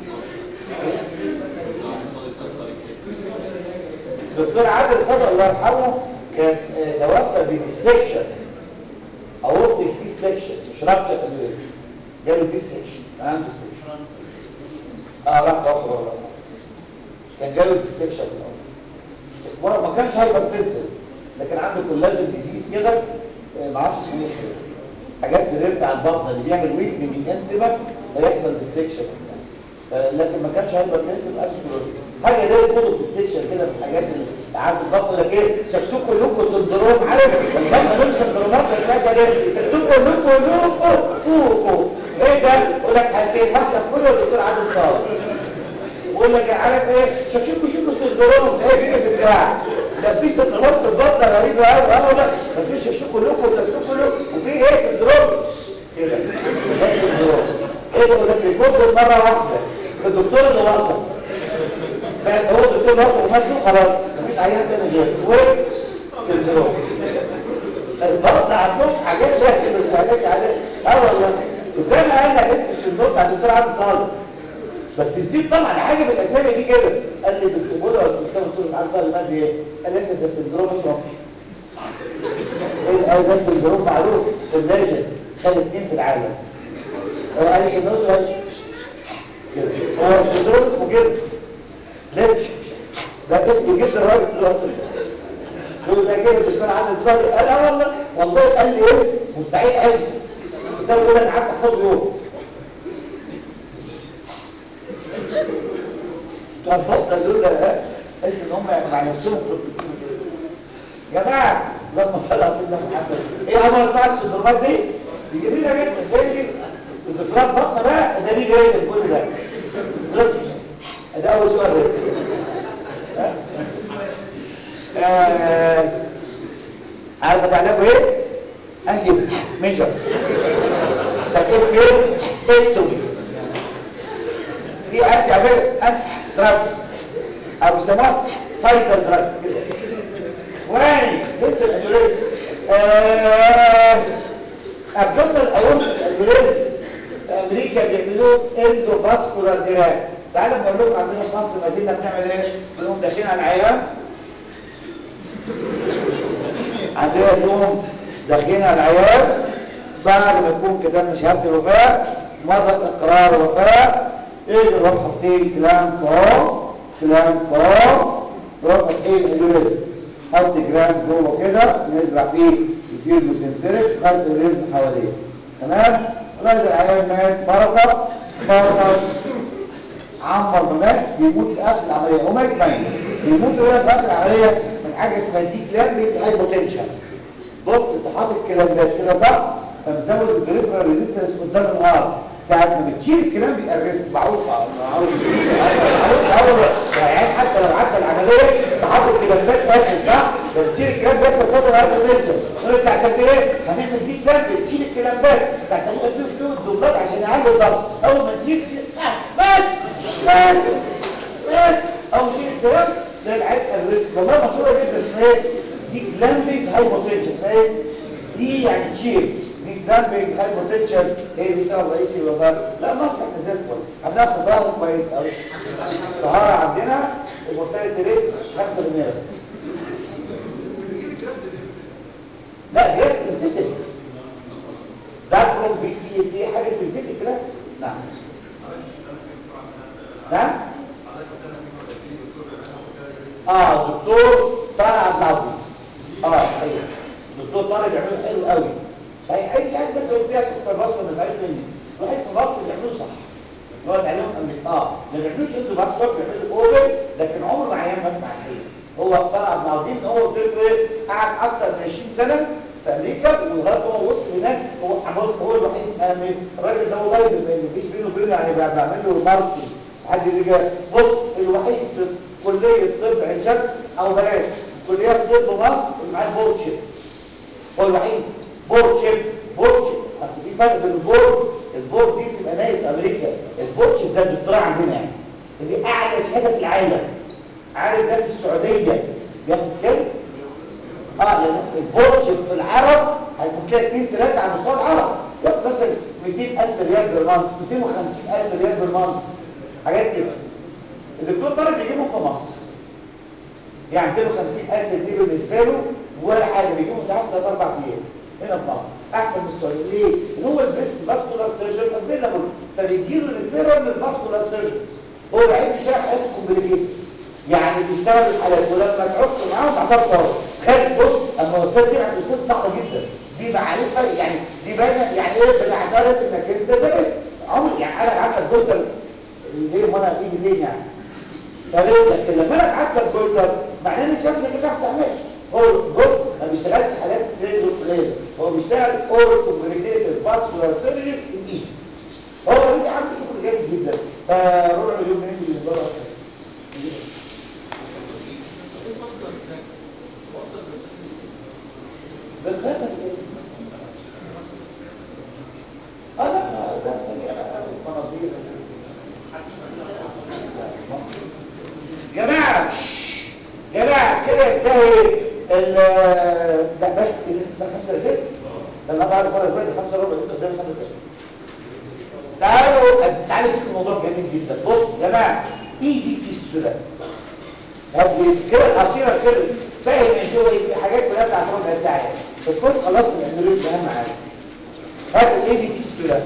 دكتور عادل صدق الله يرحمه كان توفى بديسكشن اورتك ديسكشن مش رابشة انيوريزم جاله ديسكشن عنده ديسكشن اه راح توفى والله كان جاله ديسكشن ما كانش هايبر تنسل لكن عنده كولاجين ديزيز كده ما اعرفش اسمه ايه حاجات بترجع البطن اللي بيعمل ويك من الانتبه هيحصل ديسكشن لكن ما كانش هايبر تنسل اسكلوز حاجه زي كتب السكشن كده من الحاجات اللي عارف الضغط لك ايه شكشوكو لوكو سندروم عارف الضغط مش سندرومات الحاجه دي شكشوكو لوكو لوكو فوقو ايه ده يقول لك حالتين واحده في كل الدكتور عادل صالح بقول لك عارف ايه شكشوكو شوكو سندروم ايه في بتاع ده في سندرومات في البطن غريبه قوي اه لا بس في شكشوكو لوكو شكشوكو لوكو وفي ايه سندروم كده ده سندروم ايه ده يقول لك بيكون مره واحده الدكتور اللي وصل بس هو الدكتور نقطه ومثله خلاص مفيش عيان تاني غير ويك سندروم البطن عندهم حاجات لا كده استهلاك عليها اه والله وزي ما قال لك اسم السندروم بتاع الدكتور عبد صالح بس نسيب طبعا حاجه من الاسامي دي كده قال لي دكتور بقول له الدكتور قلت له عبد صالح قال لي ايه؟ قال لي ده سندروم مش ربي ايه قال ده سندروم معروف في الليجن خد اثنين في العالم هو قال لي سندروم كده هو السندروم اسمه كده ليش ده اسم جدا الراجل دلوقتي يقول ده كده الدكتور عادل الطارق قال اه والله والله قال لي ايه مستحيل عايز يسوي يقول لك قعدت احفظه يوم بتوع الفتره دول ها تحس ان هم مع نفسهم يا جماعه لما صلى على سيدنا محمد ايه عمل بقى السندرومات دي دي جميله جدا زي الدكتور بطه بقى ده ليه جاي كل ده ده اول سؤال آه عارف تعلمه ايه انجب ميجر طب ايه فين اكتب في عندي عمل انت دراجز او بيسموها سايكل دراجز كده وين ضد الانيوريزم ابدومينال اورتيك انيوريزم في امريكا بيعملوه اندو فاسكولار دراج تعالوا نقول لكم عندنا في مصر مدينه بنعمل ايه بنقوم داخلين على العيان عندنا اليوم داخلين على العيان بعد ما يكون كتبنا شهاده الوفاه مضى اقرار وفاه ايه نروح حاطين كلام فوق كلام فوق نروح حاطين الريزم حط جرام جوه كده نزرع فيه كتير مسنترك خلط الرزم حواليه تمام ولازم العيان مات بركه بركه عمر مات بيموت في اخر العمليه هو مات ميت بيموت وهو في اخر العمليه من حاجه اسمها دي كلام بيبقى هاي بوتنشال بص انت حاطط كلام ده كده صح فمزود البريفرال ريزيستنس قدام الهارت ساعة ما بتشيل الكلام بيقرص معروف معروف معروف اول يعني حتى لو عدى العمليه تحط الكلامات فاشل صح؟ لما تشيل الكلام بيحصل فتره هايبر تنشن تقول انت هتعمل ايه؟ هنعمل دي كلام تشيل الكلامات انت هتعمل فيه فلوس ضغط عشان يعلي الضغط اول ما تشيل تشيل آه، بس بس بس اول ما تشيل الكلام تلاقي العيال الريسك والله مشهوره جدا اسمها ايه؟ دي كلامبيك هايبر تنشن اسمها ايه؟ دي يعني تشيل دي كلامبيك هايبوتنشن ايه دي السبب الرئيسي للوفاه لا مصر احنا زي الفل عندنا تظاهر كويس قوي الطهاره عندنا المورتاليتي ريت 5% بس لا دي سنسيتيف ده بروم بي دي دي حاجه سنسيتيف كده نعم نعم اه دكتور طارق عبد العظيم اه ايوه دكتور طارق بيعمله حلو قوي صحيح عيب ساعات بس لو فيها سكر بس ما تبقاش مني الواحد في مصر بيعملوا صح اللي هو تعليم امريكا اه ما بيعملوش انتوا بس بيعملوا اوبن لكن عمر ما عيان مات مع الحين هو طلع عبد العظيم ان هو قلت له ايه قعد اكتر من 20 سنه في امريكا ولغايه ما هو وصل هناك هو بص هو الوحيد انا من- الراجل ده والله اللي مفيش بينه وبينه يعني ب- بعمل له ماركتنج حد يجي بص الوحيد في كليه طب عين شمس او بلاش كليه طب مصر اللي معاه البورد شيب هو الوحيد بورد شيب بورد شيب اصل في فرق بين البورد البورد دي بتبقى نايف في امريكا البورد شيب زي الدكتوراه عندنا يعني دي اعلى شهاده في العالم عارف ده في السعوديه بياخد كام؟ اه لان البورد شيب في العرب هيكون كده 2 3 على مستوى العرب ياخد مثلا 200000 ريال بالمانث 250000 ريال بالمانث حاجات كده الدكتور طارق بيجيبهم في مصر يعني 250000 جنيه بالنسبه له ولا حاجه بيجيبوا ساعات 3 4 ايام هنا في مصر احسن من السعوديه ليه؟ ان هو البريست فاسكولار سيرجن افيلابل فبيجي له ريفيرال للفاسكولار سيرجن هو العيب بيشتغل حاجات كومبليكيتد يعني بيشتغل الحالات ولما تحط معاهم تعتبر طارق خد بص اما استاذ دي عند استاذ صعبه جدا دي معرفه يعني دي باينه يعني ايه بنعترف انك انت درست عمر يعني انا عارف الدكتور ليه وانا ايدي فين يعني فليه لكن لما انا ابعت لك جولدر معناه ان الشكل كده احسن منك هو بص ما بيشتغلش حالات ستريت وبليل هو بيشتغل اول كومبليكيتد فاسكولار سيرجري ايزي هو اللي عنده شغل جامد جدا فربع مليون جنيه من الدولار بالخاتم اه لا ده مناظير جماعة جماعة كده ينتهي ال ده بس الساعة 5 دقايق ده النهارده عايز خلاص بدري 5 ربع لسه قدامي 5 دقايق تعالوا تعالوا في موضوع جميل جدا بص يا جماعة ايه دي فيستولا هدي كده الاخيره كده فاهم ان هو ايه حاجات كلها بتاعت ربع ساعه بس كنت خلاص الاندرويد اهم حاجه هات ايه دي فيستولا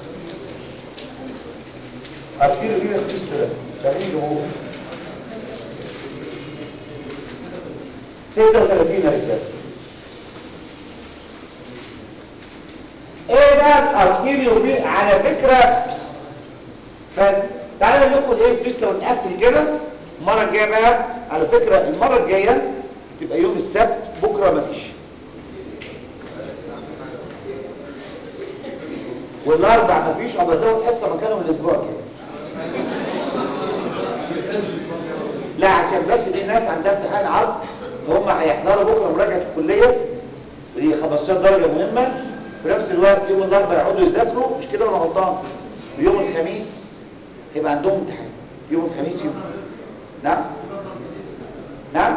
اخيرا دي ناس فيستولا جميل هو 36 رجال ايه بقى الارتيريو دي على فكره بس, بس تعالوا نقول لكم ايه فيستولا ونقفل كده المره الجايه بقى على فكره المره الجايه تبقى يوم السبت بكره مفيش والاربع مفيش او بزود حصه مكانهم الاسبوع كده لا عشان بس في ناس عندها امتحان عرض فهم هيحضروا بكره مراجعه الكليه ودي 15 درجه مهمه في نفس الوقت يوم الاربعاء يقعدوا يذاكروا مش كده ولا غلطان ويوم الخميس يبقى عندهم امتحان يوم الخميس يوم نعم نعم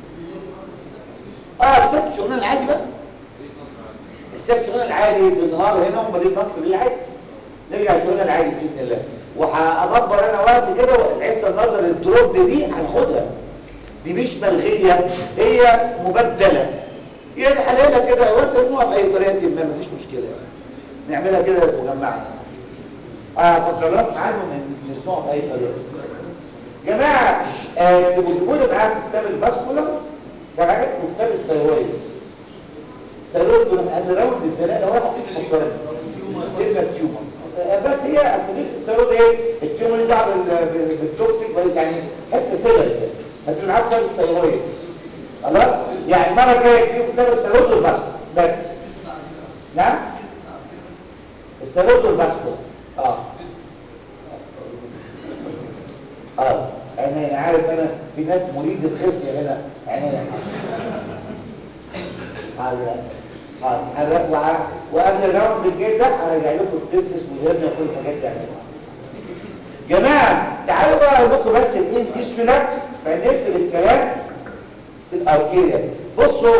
اه السبت شغلنا العادي بقى السبت شغلنا العادي بالنهار هنا ومدينه نصر بالعادي نرجع شغلنا العادي باذن الله وهادبر انا وقت كده والحصه النظر الدروب دي هناخدها دي مش ملغيه هي مبدله يعني حلالها كده وانت تنوع باي طريقه ما مفيش مشكله نعملها كده مجمعه اه فقرات عنهم نسمعوا باي طريقه جماعه آه تجيبوا لي معاكم كتاب الباسكولا كمان وكتاب الثيرويد الثيرويد دول ان راوند الزناقه واحد في مقارنه سيبنا التيومر بس هي اصل الثيرويد ايه التيومر اللي دعوه بالتوكسيك يعني حته سيلر كده هتبقى معاك كتاب الثيرويد خلاص يعني المره الجايه تجيبوا كتاب الثيرويد والباسكولا بس نعم الثيرويد والباسكولا اه في ناس مريد الخصيه هنا يعني حاضر وقبل الراوند الجاي ده هرجع لكم الديسس والهرنه وكل الحاجات دي اعملوها جماعه تعالوا بقى اقول لكم بس الايه فيستولا فنقفل الكلام في الارتيريا بصوا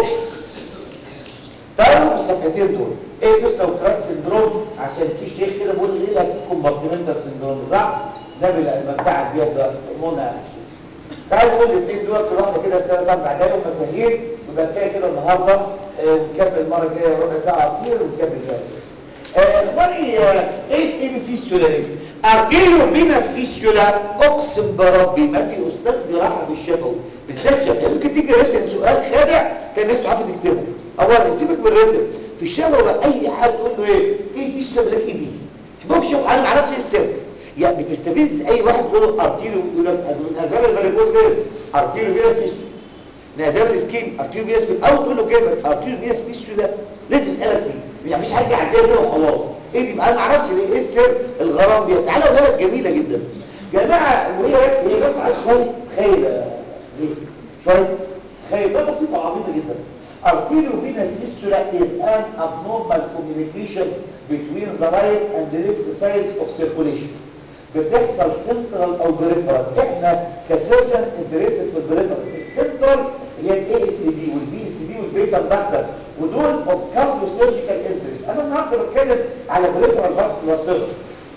تعالوا الصفحتين دول ايه فيستولا وكراس سندروم عشان في شيخ كده بيقول لي ايه كومبارتمنتال سندروم صح نبي المنفعه بيها دلوقتي منى تعالوا نقول الاثنين دول كل واحده كده ثلاث اربع دقايق ومساهيل ويبقى كفايه كده النهارده آه ونكمل المره الجايه ربع ساعه كتير ونكمل جاهز اخواني آه ايه ايه الفيستولا دي؟ ارتيريو فينس فيستولا اقسم بربي ما في استاذ جراحه في الشفوي بالذات شفوي ممكن تيجي ريتن سؤال خادع كان الناس عارفه تكتبه اولا سيبك من الريتن في الشفوي بقى اي حد تقول له ايه؟ ايه الفيستولا بلاك ايه دي؟ هو في شفوي انا ما اعرفش ايه السر يعني بتستفز اي واحد يقول له ارتيريو يقول لك من اسباب الفاريكوز ده ارتيريو فينس فيستولا من اسباب السكين ارتيريو فينس في الاول تقول له كلمه ارتيريو فينس فيستولا لازم يسالك فيه يعني مفيش حد يعديها كده وخلاص ايه دي بقى انا ما اعرفش ليه ايه السر الغرام دي تعالوا اقول جميله جدا جماعه وهي بس هي بس على شويه خير ليه شويه خير ده بسيطه وعبيطه جدا arterial venous fistula is an abnormal communication between the right and the left sides of circulation بتحصل سنترال او بريفرال احنا كسيرجنز انتريستد في البريفرال السنترال هي الاي اس بي والبي اس بي والبيتا باكتر ودول اوف كارديو سيرجيكال انتريست انا النهارده بتكلم على بريفرال فاسكولار سيرجري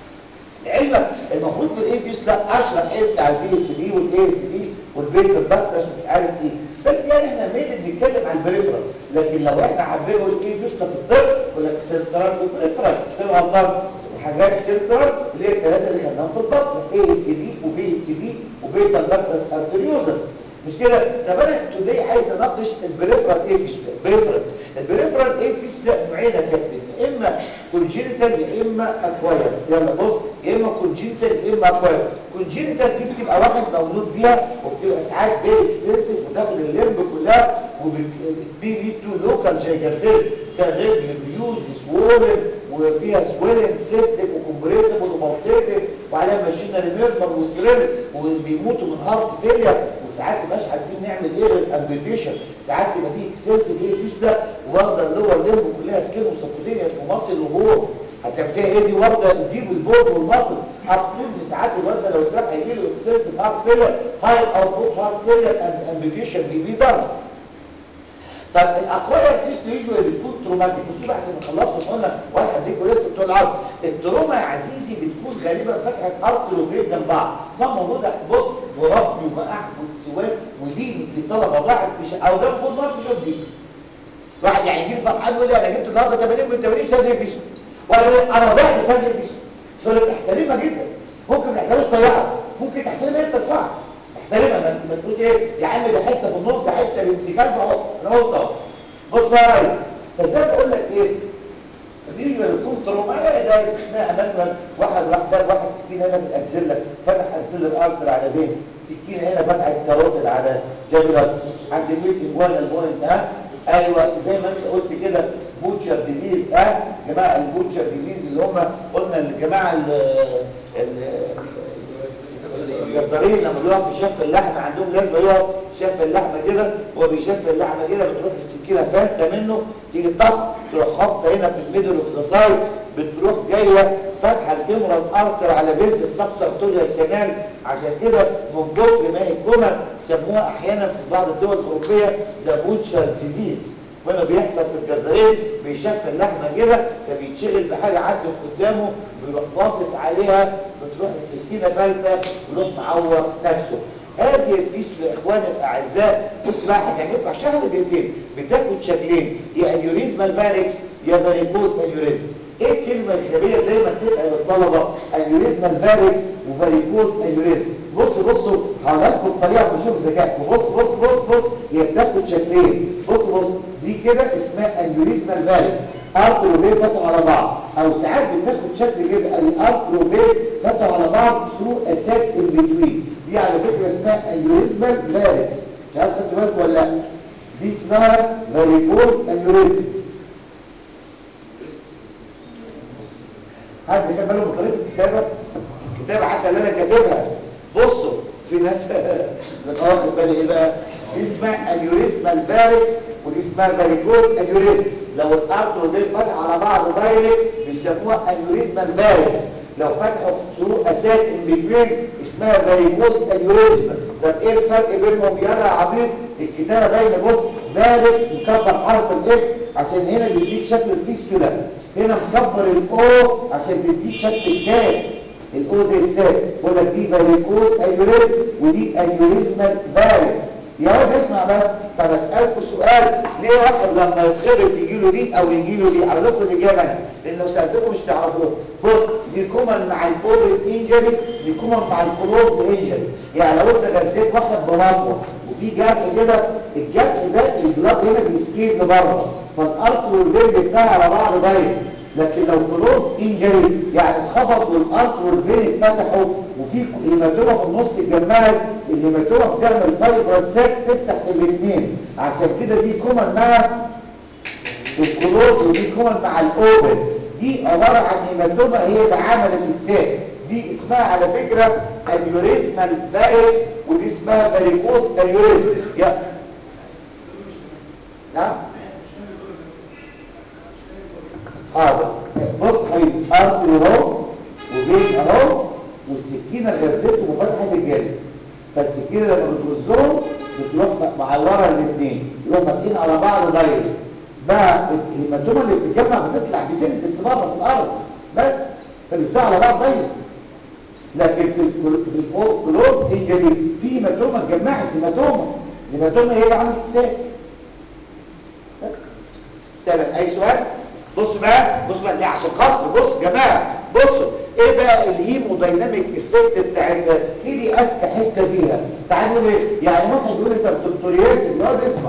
لعلمك المفروض في الاي فيس لا اشرح ايه بتاع البي اس بي والاي اس بي والبيتا باكتر مش عارف ايه بس يعني احنا مين بنتكلم عن البريفرال لكن لو احنا حابين نقول ايه فيس في الطب يقول لك سنترال وبريفرال مش كده غلطان حاجات سنترال اللي هي الثلاثه اللي خدناهم في البطن اي اس بي وبي اس بي وبيتا باكتر ارتريوزس مش كده طب انا توداي عايز اناقش البريفرال ايه فيس بريفرال البريفرال ايه فيس نوعين يا كابتن يا اما كونجينيتال يا اما اكواير يلا بص يا اما كونجينيتال يا اما اكواير كونجينيتال دي بتبقى واحد مولود بيها وبتبقى ساعات بير اكستنسيف وداخل الليمب كلها وبتبي تو لوكال جايجرتيز كرجل بيوز سوولن وفيها سويلنج سيستم وكومبريسبل وبلسيتد وعليها ماشينري ميرمر وسرير وبيموتوا من هارت فيلير وساعات مش عارفين نعمل ايه الامبيتيشن ساعات بيبقى فيه اكسسيف ايه فيش ده واخده اللور ليمب كلها سكين وسبكوتينيوس ومصل وهور هتعمل فيها ايه دي واخده الديب والبورد والمصل هتطول ساعات الواد لو ساب هيجي له اكسسيف هارت فيلير هاي او فوق هارت فيلير اند امبيتيشن بي بي ضرب طب الاقوال الفيش يوجوالي بتكون تروماتيك بصوا بقى عشان نخلصوا قلنا واحد هديكوا لسه بتوع العرض التروما يا عزيزي بتكون غالبا فتحه ارض وبيت جنب بعض اسمها الموضوع ده بص وربي ومقع وسواد وديني في طلبه ضاعت في شيء او ده المفروض ما في دي واحد يعني يجي لي فرحان يقول لي انا جبت النهارده 80 من 80 شد فيش وانا انا ضعت شد فيش شغل تحترمها جدا ممكن ما تحترمش طياره ممكن تحترمها انت تدفعها تحترمها ما تقول ايه يا عم ده حته في النص ده حته بنت كلب اهو انا قلت اهو بص يا ريس فازاي بقول لك ايه بيجي يكون ترومايا ده خناقه مثلا واحد راح ده واحد سكينه هنا في الاكزيلا فتح اكزيلا الارتر على بين سكينه هنا فتحت كاروتيد على جابلر عند الميت انجوان البوينت ها ايوه زي ما انت قلت كده بوتشر ديزيز ها جماعه البوتشر ديزيز اللي هم قلنا الجماعه الجزارين لما بيقف في شف اللحمه عندهم لازمه يقف شف اللحمه كده هو بيشف اللحمه كده بتروح السكينه فلته منه تيجي طق تروح خابطه هنا في الميدل اوف ذا سايد بتروح جايه فاتحه الفيمورال ارتر على بنت السبسرتوريال كانال عشان كده من كتر ما هي الجمل سموها احيانا في بعض الدول الاوروبيه ذا بوتشر ديزيز وانا بيحصل في الجزائر بيشف اللحمه كده فبيتشغل بحاجه عدت قدامه بيروح باصص عليها بتروح السكينه فلته بيروح معور نفسه هذه الفيستولا يا اخواني الاعزاء بص بقى هتعجبكم عشان دقيقتين بتاخد شكلين يا انيوريزمال فاركس يا فاريكوز انيوريزم ايه الكلمه الخبيه دايما تبقى للطلبه انيوريزمال فاركس وفاريكوز انيوريزم بصوا بصوا هقولكم بطريقه نشوف ذكائكم بص بص بص بص هي بتاخد شكلين بص بص دي كده اسمها انيوريزمال فاركس ارتر وبيت فتحوا على بعض او ساعات بتاخد شكل كده الارتر وبيت فتحوا على بعض ثرو اسات ان بتوين دي على فكره اسمها انيوريزمال فاركس مش عارف خدتوا بالكم ولا لا دي اسمها فاريكوز انيوريزم حد خد باله من طريقه الكتابه الكتابه حتى اللي انا كاتبها بصوا في ناس يبقى واخد بالي ايه بقى دي اسمها انيوريزمال فاركس ودي اسمها فاريكوز انيوريزم لو الارتر دي فتح على بعض دايركت بيسموها انيوريزمال فاركس لو فتحوا ثرو اسات امبيجوين اسمها فاريكوز انيوريزم طب ايه الفرق بينهم يلا يا عبيط الكتابه باينه بص فاركس مكبر حرف الاكس عشان هنا بيديك شكل الفيستولا هنا مكبر الاو عشان بيديك شكل السات الاو زي السات بقول لك دي فاريكوز انيوريزم ودي انيوريزمال فاركس يا واد اسمع بس طب اسالكم سؤال ليه واحد لما يتخرج يجي له دي او يجي له دي اقول لكم الاجابه انا لان لو سالتكم مش تعرفوها بص دي كومن مع الاوبن انجري دي كومن مع الكلوز انجري يعني لو انت غزيت واحد بمطوه وفي جرح كده الجرح ده البلاد هنا بيسكيب لبره فالارض والفين بتاعها على بعض دايركت لكن لو كلوز انجري يعني اتخبط والارض والفين اتفتحوا وفي هيماتوما في النص اتجمعت الهيماتوما بتعمل فايبرسات تفتح في الاثنين عشان كده دي كومن مع الكلوز ودي كومن مع الاوبن دي عباره عن هيماتوما هي اللي عملت السات دي اسمها على فكره انيوريزمال فاركس ودي اسمها فاريكوز انيوريزم يا نعم حاضر بص حبيبي ارض اهو وبين اهو والسكينه غزته وفتحت الجلد فالسكينه لما بتغزهم بتروح معوره الاثنين يروحوا فاتحين على بعض دايركت بقى الهيماتوما اللي بتتجمع بتطلع بتنزل في بره في الارض بس فبيفتحوا على بعض دايركت لكن في الكلوز انجلي في هيماتوما اتجمعت هيماتوما الهيماتوما هي اللي عملت الساك تمام اي سؤال بص بقى بص بقى ليه عشان خاطر بص يا جماعه بصوا ايه بقى الهيمودايناميك افكت بتاعتها ايه دي اذكى حته فيها تعالوا ايه يعني واحد يقول لي طب دكتور ياسر يقعد اسمع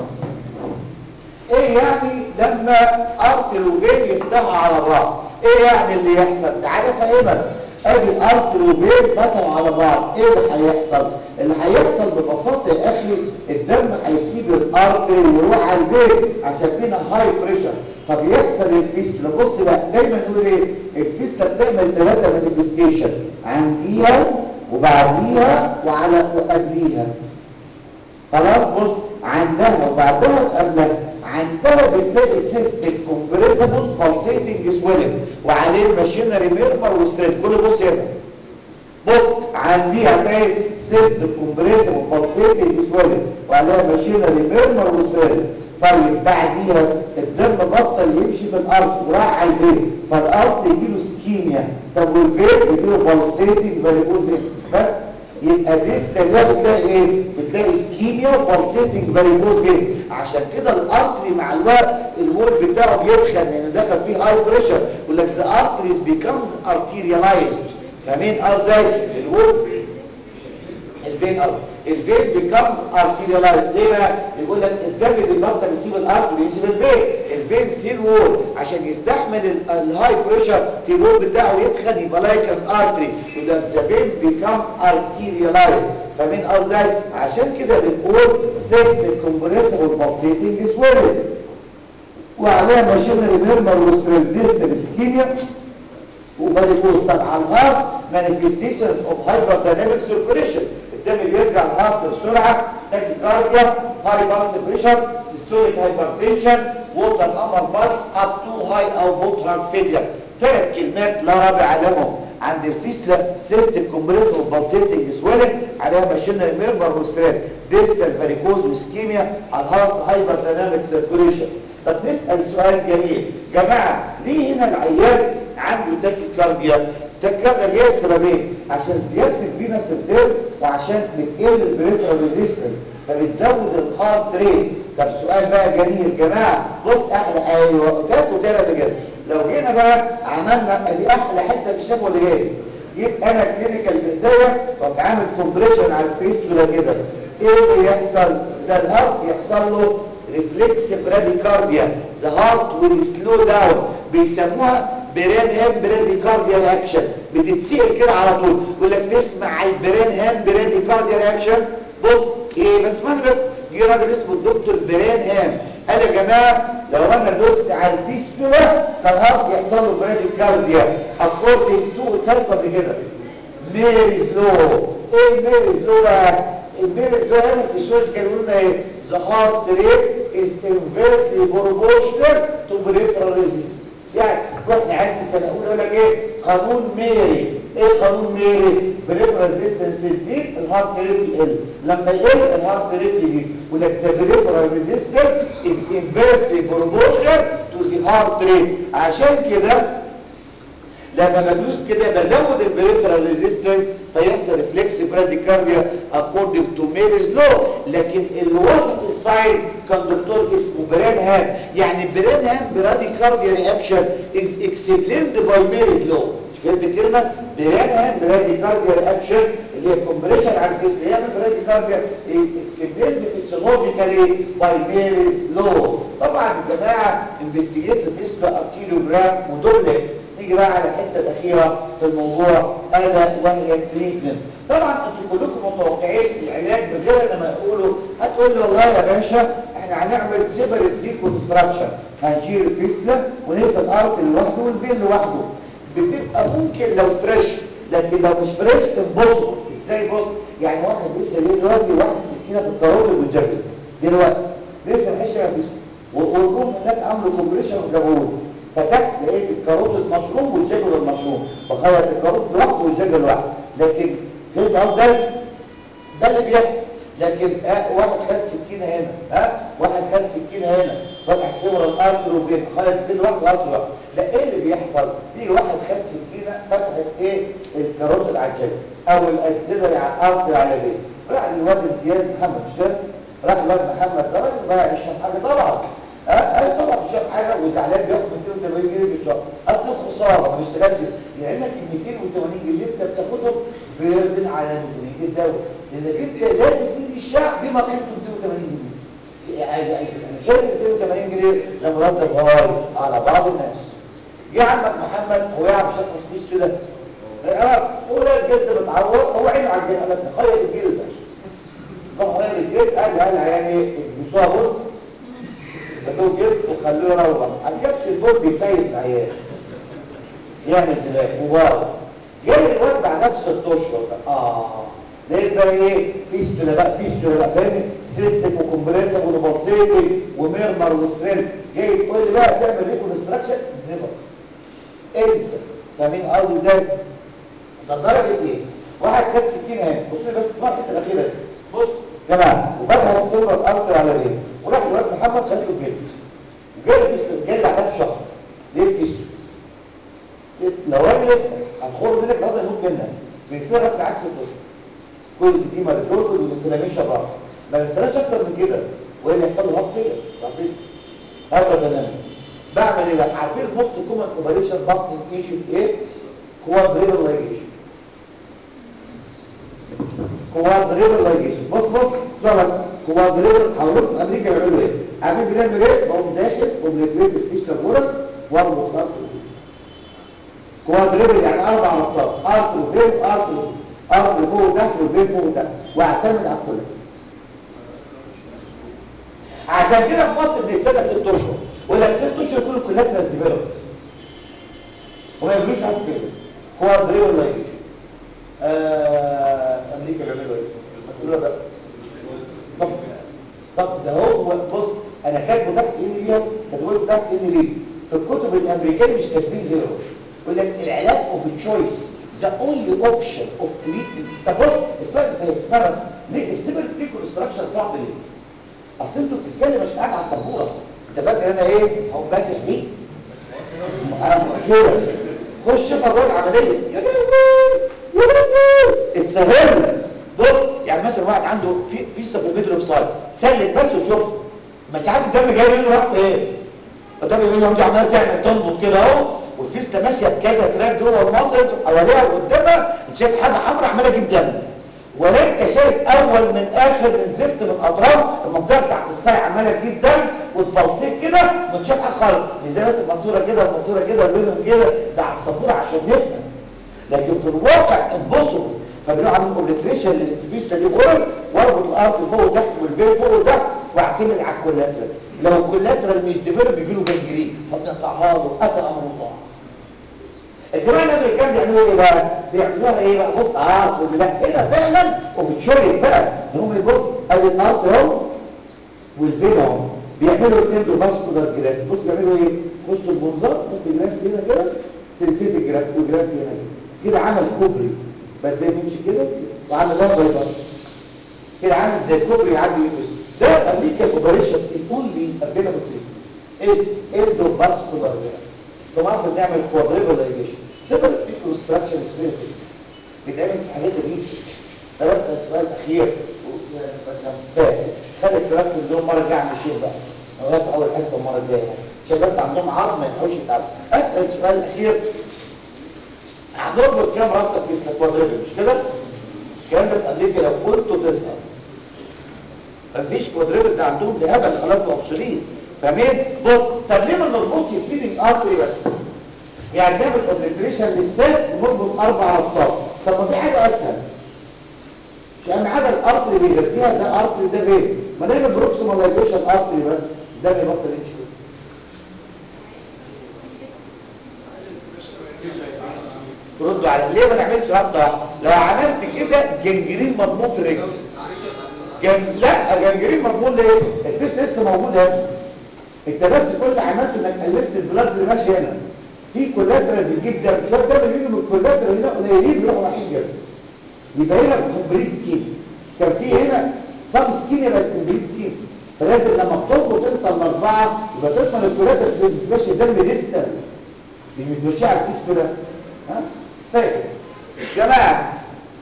ايه يعني لما ارتل وفين يفتحوا على بعض ايه يعني اللي يحصل تعالى افهمك ادي ارتل وفين فتحوا على بعض ايه اللي هيحصل اللي هيحصل ببساطه يا اخي الدم هيسيب الارتل ويروح على البيت عشان فينا هاي بريشر فبيحصل الفيستلا بص بقى دايما نقول ايه الفيستلا بتعمل ثلاثه مانيفستيشن عنديها وبعديها وعلى وقبليها خلاص بص عندها وبعدها وقبلها عندها بتلاقي سيستم كومبريسبل بالسيتنج سويلنج وعليه ماشينري ميرمر وستريب كله بص هنا بص عنديها هتلاقي سيستم كومبريسبل بالسيتنج سويلنج وعليها ماشينري ميرمر وستريب طيب بعديها الدم بطل يمشي في الارض وراح على البيت فالارض يجيله سكيميا طب والبيت يجيله بالسيتنج فاريكوز بس يبقى ديستا ده بتلاقي ايه بتلاقي سكيميا وبالسيتنج فاريكوز جه عشان كده الارتري مع الوقت الوول بتاعه بيتخن لان دخل فيه هاي بريشر يقول لك ذا ارتريز بيكمز ارتيريالايزد فاهمين ازاي الوول الفين قصدي الفين بيكمز ارتيريالايزد ليه بقى يقول لك الدم بيبطل يسيب الارتري يمشي بالفين الفين ثين وول عشان يستحمل الهاي بريشر الوول بتاعه يتخن يبقى لايك الارتري يقول لك ذا فين بيكم ارتيريالايزد فاهمين قصدي عشان كده بنقول سيست كومبريسبل بالتيتنج سويلنج وعليها ماشينري ميرمر وستريلديست اسكيميا وفاريكوز طبعا الهارت مانيفستيشنز اوف هايبر دايناميك سيركوليشن الدم بيرجع الهارت بسرعه تاكيكارديا هاي بالس بريشر سيستوليك هايبرتنشن ووتر امر بالس اب تو هاي او بوت هارت فيلير ثلاث كلمات لا رابع عليهم عند الفيسلا سيستم كومبريسور بالسيتنج سويلنج عليها ماشينري ميرمر وستريب ديستال فاريكوز وسكيميا على الهارت هايبر دايناميك سيركوليشن طب نسال سؤال جميل جماعه ليه هنا العيان عنده تاكيكارديا التاكيكارديا جايه سببين عشان زياده الفينس الدم وعشان بتقل البريفرال ريزيستنس فبتزود الهارت ريت طب سؤال بقى جميل جماعه بص احلى ايوه تاكل تاني كده لو جينا بقى عملنا دي احلى حته في الشكوى اللي جايه جيت انا كلينيكال بايديا وقت عامل كومبريشن على الفيس كده كده ايه اللي يحصل ده الهارت يحصل له ريفلكس براديكارديا ذا هارت ويل سلو داون بيسموها برين هام براديكارديا رياكشن بتتسال كده على طول يقول لك تسمع البرين هام براديكارديا رياكشن بص ايه بس ما بس جه راجل اسمه الدكتور برين هام قال يا جماعه لو انا دوست على الفيستولا فالهارت يحصل له براديكارديا اكوردنج تو كلمه قبل كده ميريز لو ايه ميريز لو بقى الميرز ده هنا في السيرجيكال قلنا ايه the heart rate is inversely proportional to peripheral resistance يعني واحنا عارف في سنه اولى يقول لك ايه قانون ميري ايه قانون ميري بريفرال ريزيستنس تزيد الهارت ريت يقل لما يقل الهارت ريت يزيد يقول لك the peripheral resistance is inversely proportional to the heart rate عشان كده لما بدوس كده بزود البريفرال ريزيستنس فيحصل ريفلكس براديكارديا اكوردنج تو ميريز لو لكن اللي وصف الساين كان دكتور اسمه برانهام يعني برانهام براديكارديا رياكشن از اكسبليند باي ميريز لو فهمت الكلمه برانهام براديكارديا رياكشن اللي هي كومبريشن على الجسم اللي يعمل براديكارديا اكسبليند فيسيولوجيكالي باي ميريز لو طبعا يا جماعه انفستيجيت فيستو ارتيريوجرام ودوبلكس نيجي بقى على الحته الاخيره في الموضوع الا وهي التريتمنت طبعا انتوا كلكم متوقعين العلاج بغير لما يقولوا هتقول لي والله يا باشا احنا هنعمل سيبريت ريكونستراكشن هنشيل الفيسلا ونقفل الارض لوحده والبين لوحده بتبقى ممكن لو فريش لكن لو مش فريش تنبصوا ازاي بص يعني واحد لسه ليه دلوقتي واحد سكينه في الكاروت والجاكيت دلوقتي لسه الحشه مفيش والروم الناس عملوا كومبريشن وجابوه فتحت لقيت الكاروت المشروم والجاجل المشروم بخيط الكاروت لوحده والجاجل لوحده لكن فهمت قصدي ده اللي بيحصل لكن آه واحد خد سكينه هنا ها آه واحد خد سكينه هنا فتح فور الارتر وبين خيط كل واحد وارتر واحد لا ايه اللي بيحصل بيجي واحد خد سكينه فتحت ايه الكاروت اللي على الجاجل او الاكسلري على الارتر على ايه راح الواد امتياز محمد شاف راح الواد محمد ده راجل ضايع يشرب حاجه طبعا اه اه طبعا مش شايف حاجه وزعلان بياخد 280 جنيه في الشهر اصل خساره ما بيشتغلش لعلمك ال 280 جنيه انت بتاخدهم بيردن على ميزانيه الدوله لانك انت لا تفيد الشعب بما قيمته 280 جنيه انا شايف 280 جنيه ده مرتب غالي على بعض الناس جه عمك محمد هو يعرف شخص بيس كده اه هو الجلد متعور هو عينه على الجلد قال لك خيط الجلد ده راح غير الجلد قال قال يعني بيسوها بص خدوه جبت وخلوه يروح الجبس الدور بيكيف العيال يعمل خلاف مبارك جاي الواد بعد نفس ست اشهر اه لقيت بقى ايه فيستولا بقى فيستولا بقى فاهم سيستم وكومبرينسر ونبطيتي وميرمر وسريل جاي تقول لي بقى تعمل ريكونستراكشن نيفر انسى فاهمين قصدي ازاي؟ ده لدرجه ايه؟ واحد خد سكينه هنا بص لي بس اسمع الحته الاخيره دي بص يا جماعه وفتح الثوره الارض على ايه؟ وراح الواد محمد خد له الجلد وجاي في الجلد بعدها بشهر ليه في لو راجل هتخرج منك هذا يموت منك بيصيرك بعكس الاشهر كل دي مرجوك والانفلاميشن راح ما بيستناش اكتر من كده وايه اللي يحصل له هبط كده عارفين هذا تمام بعمل ايه بقى عارفين الموست كومن اوبريشن بطن ايجنت ايه كوادريبل لايجيشن كوادريبل لايجيشن بص بص اسمع بس كوادريبل هقول لكم امريكا بيعملوا ايه عارفين بنعمل ايه بقوم داخل وبنكتب سبيش كابورس واربط ارض كوادريبل يعني اربع نقاط ارض وفين ارض ارض فوق وتحت وفين فوق وتحت واعتمد على الكل عشان كده في مصر بنستنى ست اشهر ولا ست اشهر يكونوا كولاترال ديفلوبمنت وما يعملوش حاجه كده كوادريبل لايجيشن آه امريكا بيعملوا ايه تقولوا بقى طب طب ده هو بص انا كاتبه تحت ان ليه كاتبه تحت ان ليه في الكتب الامريكيه مش كاتبين غيره يقول لك العلاج اوف تشويس ذا اونلي اوبشن اوف تريتمنت طب بص اسمعني زي فرق ليه السيبل ريكونستراكشن صعب ليه اصل انتوا بتتكلم مش قاعد على السبوره انت فاكر انا ايه هو ماسح دي انا مشهوره خش في موضوع العمليه يا لهوي يا لهوي اتسهل بص يعني مثلا واحد عنده في فيستا في الميدل اوف سايد سلك بس وشوف ما انت عارف الدم جاي منه راح فين الدم جاي منه عمال تعمل تنبض كده اهو والفيستا ماشيه بكذا تراك جوه المصل حواليها وقدامها انت شايف حاجه حمراء عماله تجيب دم ولا انت شايف اول من اخر من زفت من اطراف المنطقه بتاعت الصايع عماله تجيب دم وتبلصيك كده وانت شايف حاجه خالص مش زي بس الماسوره كده والماسوره كده وبينهم كده ده على السبوره عشان نفهم لكن في الواقع انبصروا فبنوع عن الاوبليتريشن للفيستا دي غرز واربط الارض فوق وتحت والفين فوق وتحت واعتمد على الكولاترال لو الكولاترال مش ديفلوب بيجي له جنجرين فبتقطعها له اتى امر الله الجماعه الامريكان بيعملوا ايه بقى بيعملوها ايه بقى بص اه لا هنا فعلا وبتشرف بقى ان هم يبص ادي الارت اهو والفين اهو بيعملوا الاندو فاسكولار جراف بص بيعملوا ايه بصوا المنظار ممكن جراف كده كده سلسله جراف وجراف هنا كده عمل كوبري بدل يمشي كده وعمل لمبه يبقى كده عامل زي الكوبري يعدي يلبس ده امريكا اوبريشن الاونلي افيلابل ايه اندو فاسكولار جراف في مصر بنعمل كوادريبلايزيشن سيبل في كونستراكشن سبيريت بيتعمل في حاجات الريسيرش ده بس السؤال الاخير فاهم خد الكلاس اللي هم مره جاي مشير بقى لغايه اول حصه المره الجايه عشان بس عندهم عظم ما ينفعوش يتعبوا اسال السؤال الاخير هنربط كام رابطه في الكوادريبل مش كده؟ الكلام ده في امريكا لو قلته تسال مفيش كوادريبل ده عندهم ده هبل خلاص بقى اوبسوليت فاهمين؟ بص طب ليه ما نربطش الفيلينج ارتري بس؟ يعني نعمل اوبريشن للسيل ونربط اربع ربطات طب ما في حاجه اسهل مش اهم حاجه الارتري بيغذيها ده ارتري ده فين؟ ما نعمل بروكسيماليزيشن ارتري بس ده اللي يبطل يمشي تردوا على ليه ما نعملش ربطه واحده؟ لو عملت كده جنجرين مضمون في الرجل جن... لا جنجرين مضمون ليه؟ الفيس لسه موجود هنا انت بس كل اللي عملته انك قلبت البلاد اللي ماشي هنا في كولاترال بتجيب دم شويه دم بيجي من الكولاترال هنا قليلين بيروحوا رايحين جنب يبقى هنا كومبليت سكين كان في هنا سب سكين يبقى كومبليت سكين فلازم لما بتربط انت الاربعه يبقى تضمن الكولاترال بتمشي الدم ديستال دي بتمشي على الكيس كده ها فاكر جماعه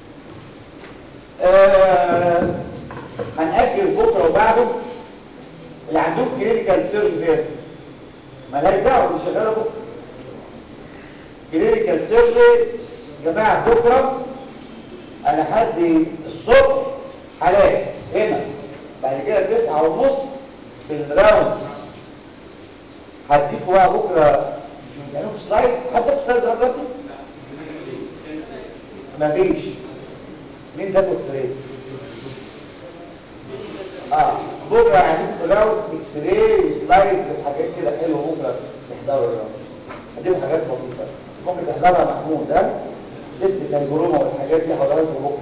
آه هنأجل بكره وبعده اللي عندهم كلينيكال سيرجري فين مالهاش دعوه مش شغاله بكره كلينيكال سيرجري يا جماعه بكره انا هدي الصبح حالات هنا بعد كده تسعة ونص في الراوند هديكوا بقى بكره مش مدينكم سلايد حتى في سلايد لغايه دلوقتي مفيش مين ده اكس اه بكره هديكوا في الراوند اكس راي وسلايدز وحاجات كده حلوه بكره تحضروا الراوند هديكوا حاجات لطيفه ممكن تحضرها محمود ده سيستم الجروما والحاجات دي حضرتك بكره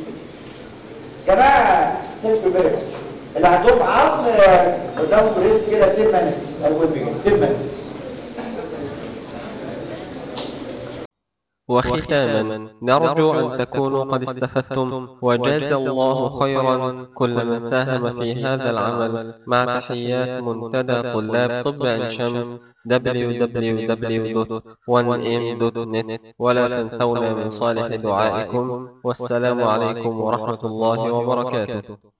جماعه ثانك يو فيري ماتش اللي عندهم عظم قدامهم ريست كده 10 minutes اول بيجن 10 minutes وختاما نرجو أن تكونوا قد استفدتم وجاز الله خيرا كل من ساهم في هذا العمل مع تحيات منتدى طلاب طب عين شمس www.1m.net ولا تنسونا من صالح دعائكم والسلام عليكم ورحمة الله وبركاته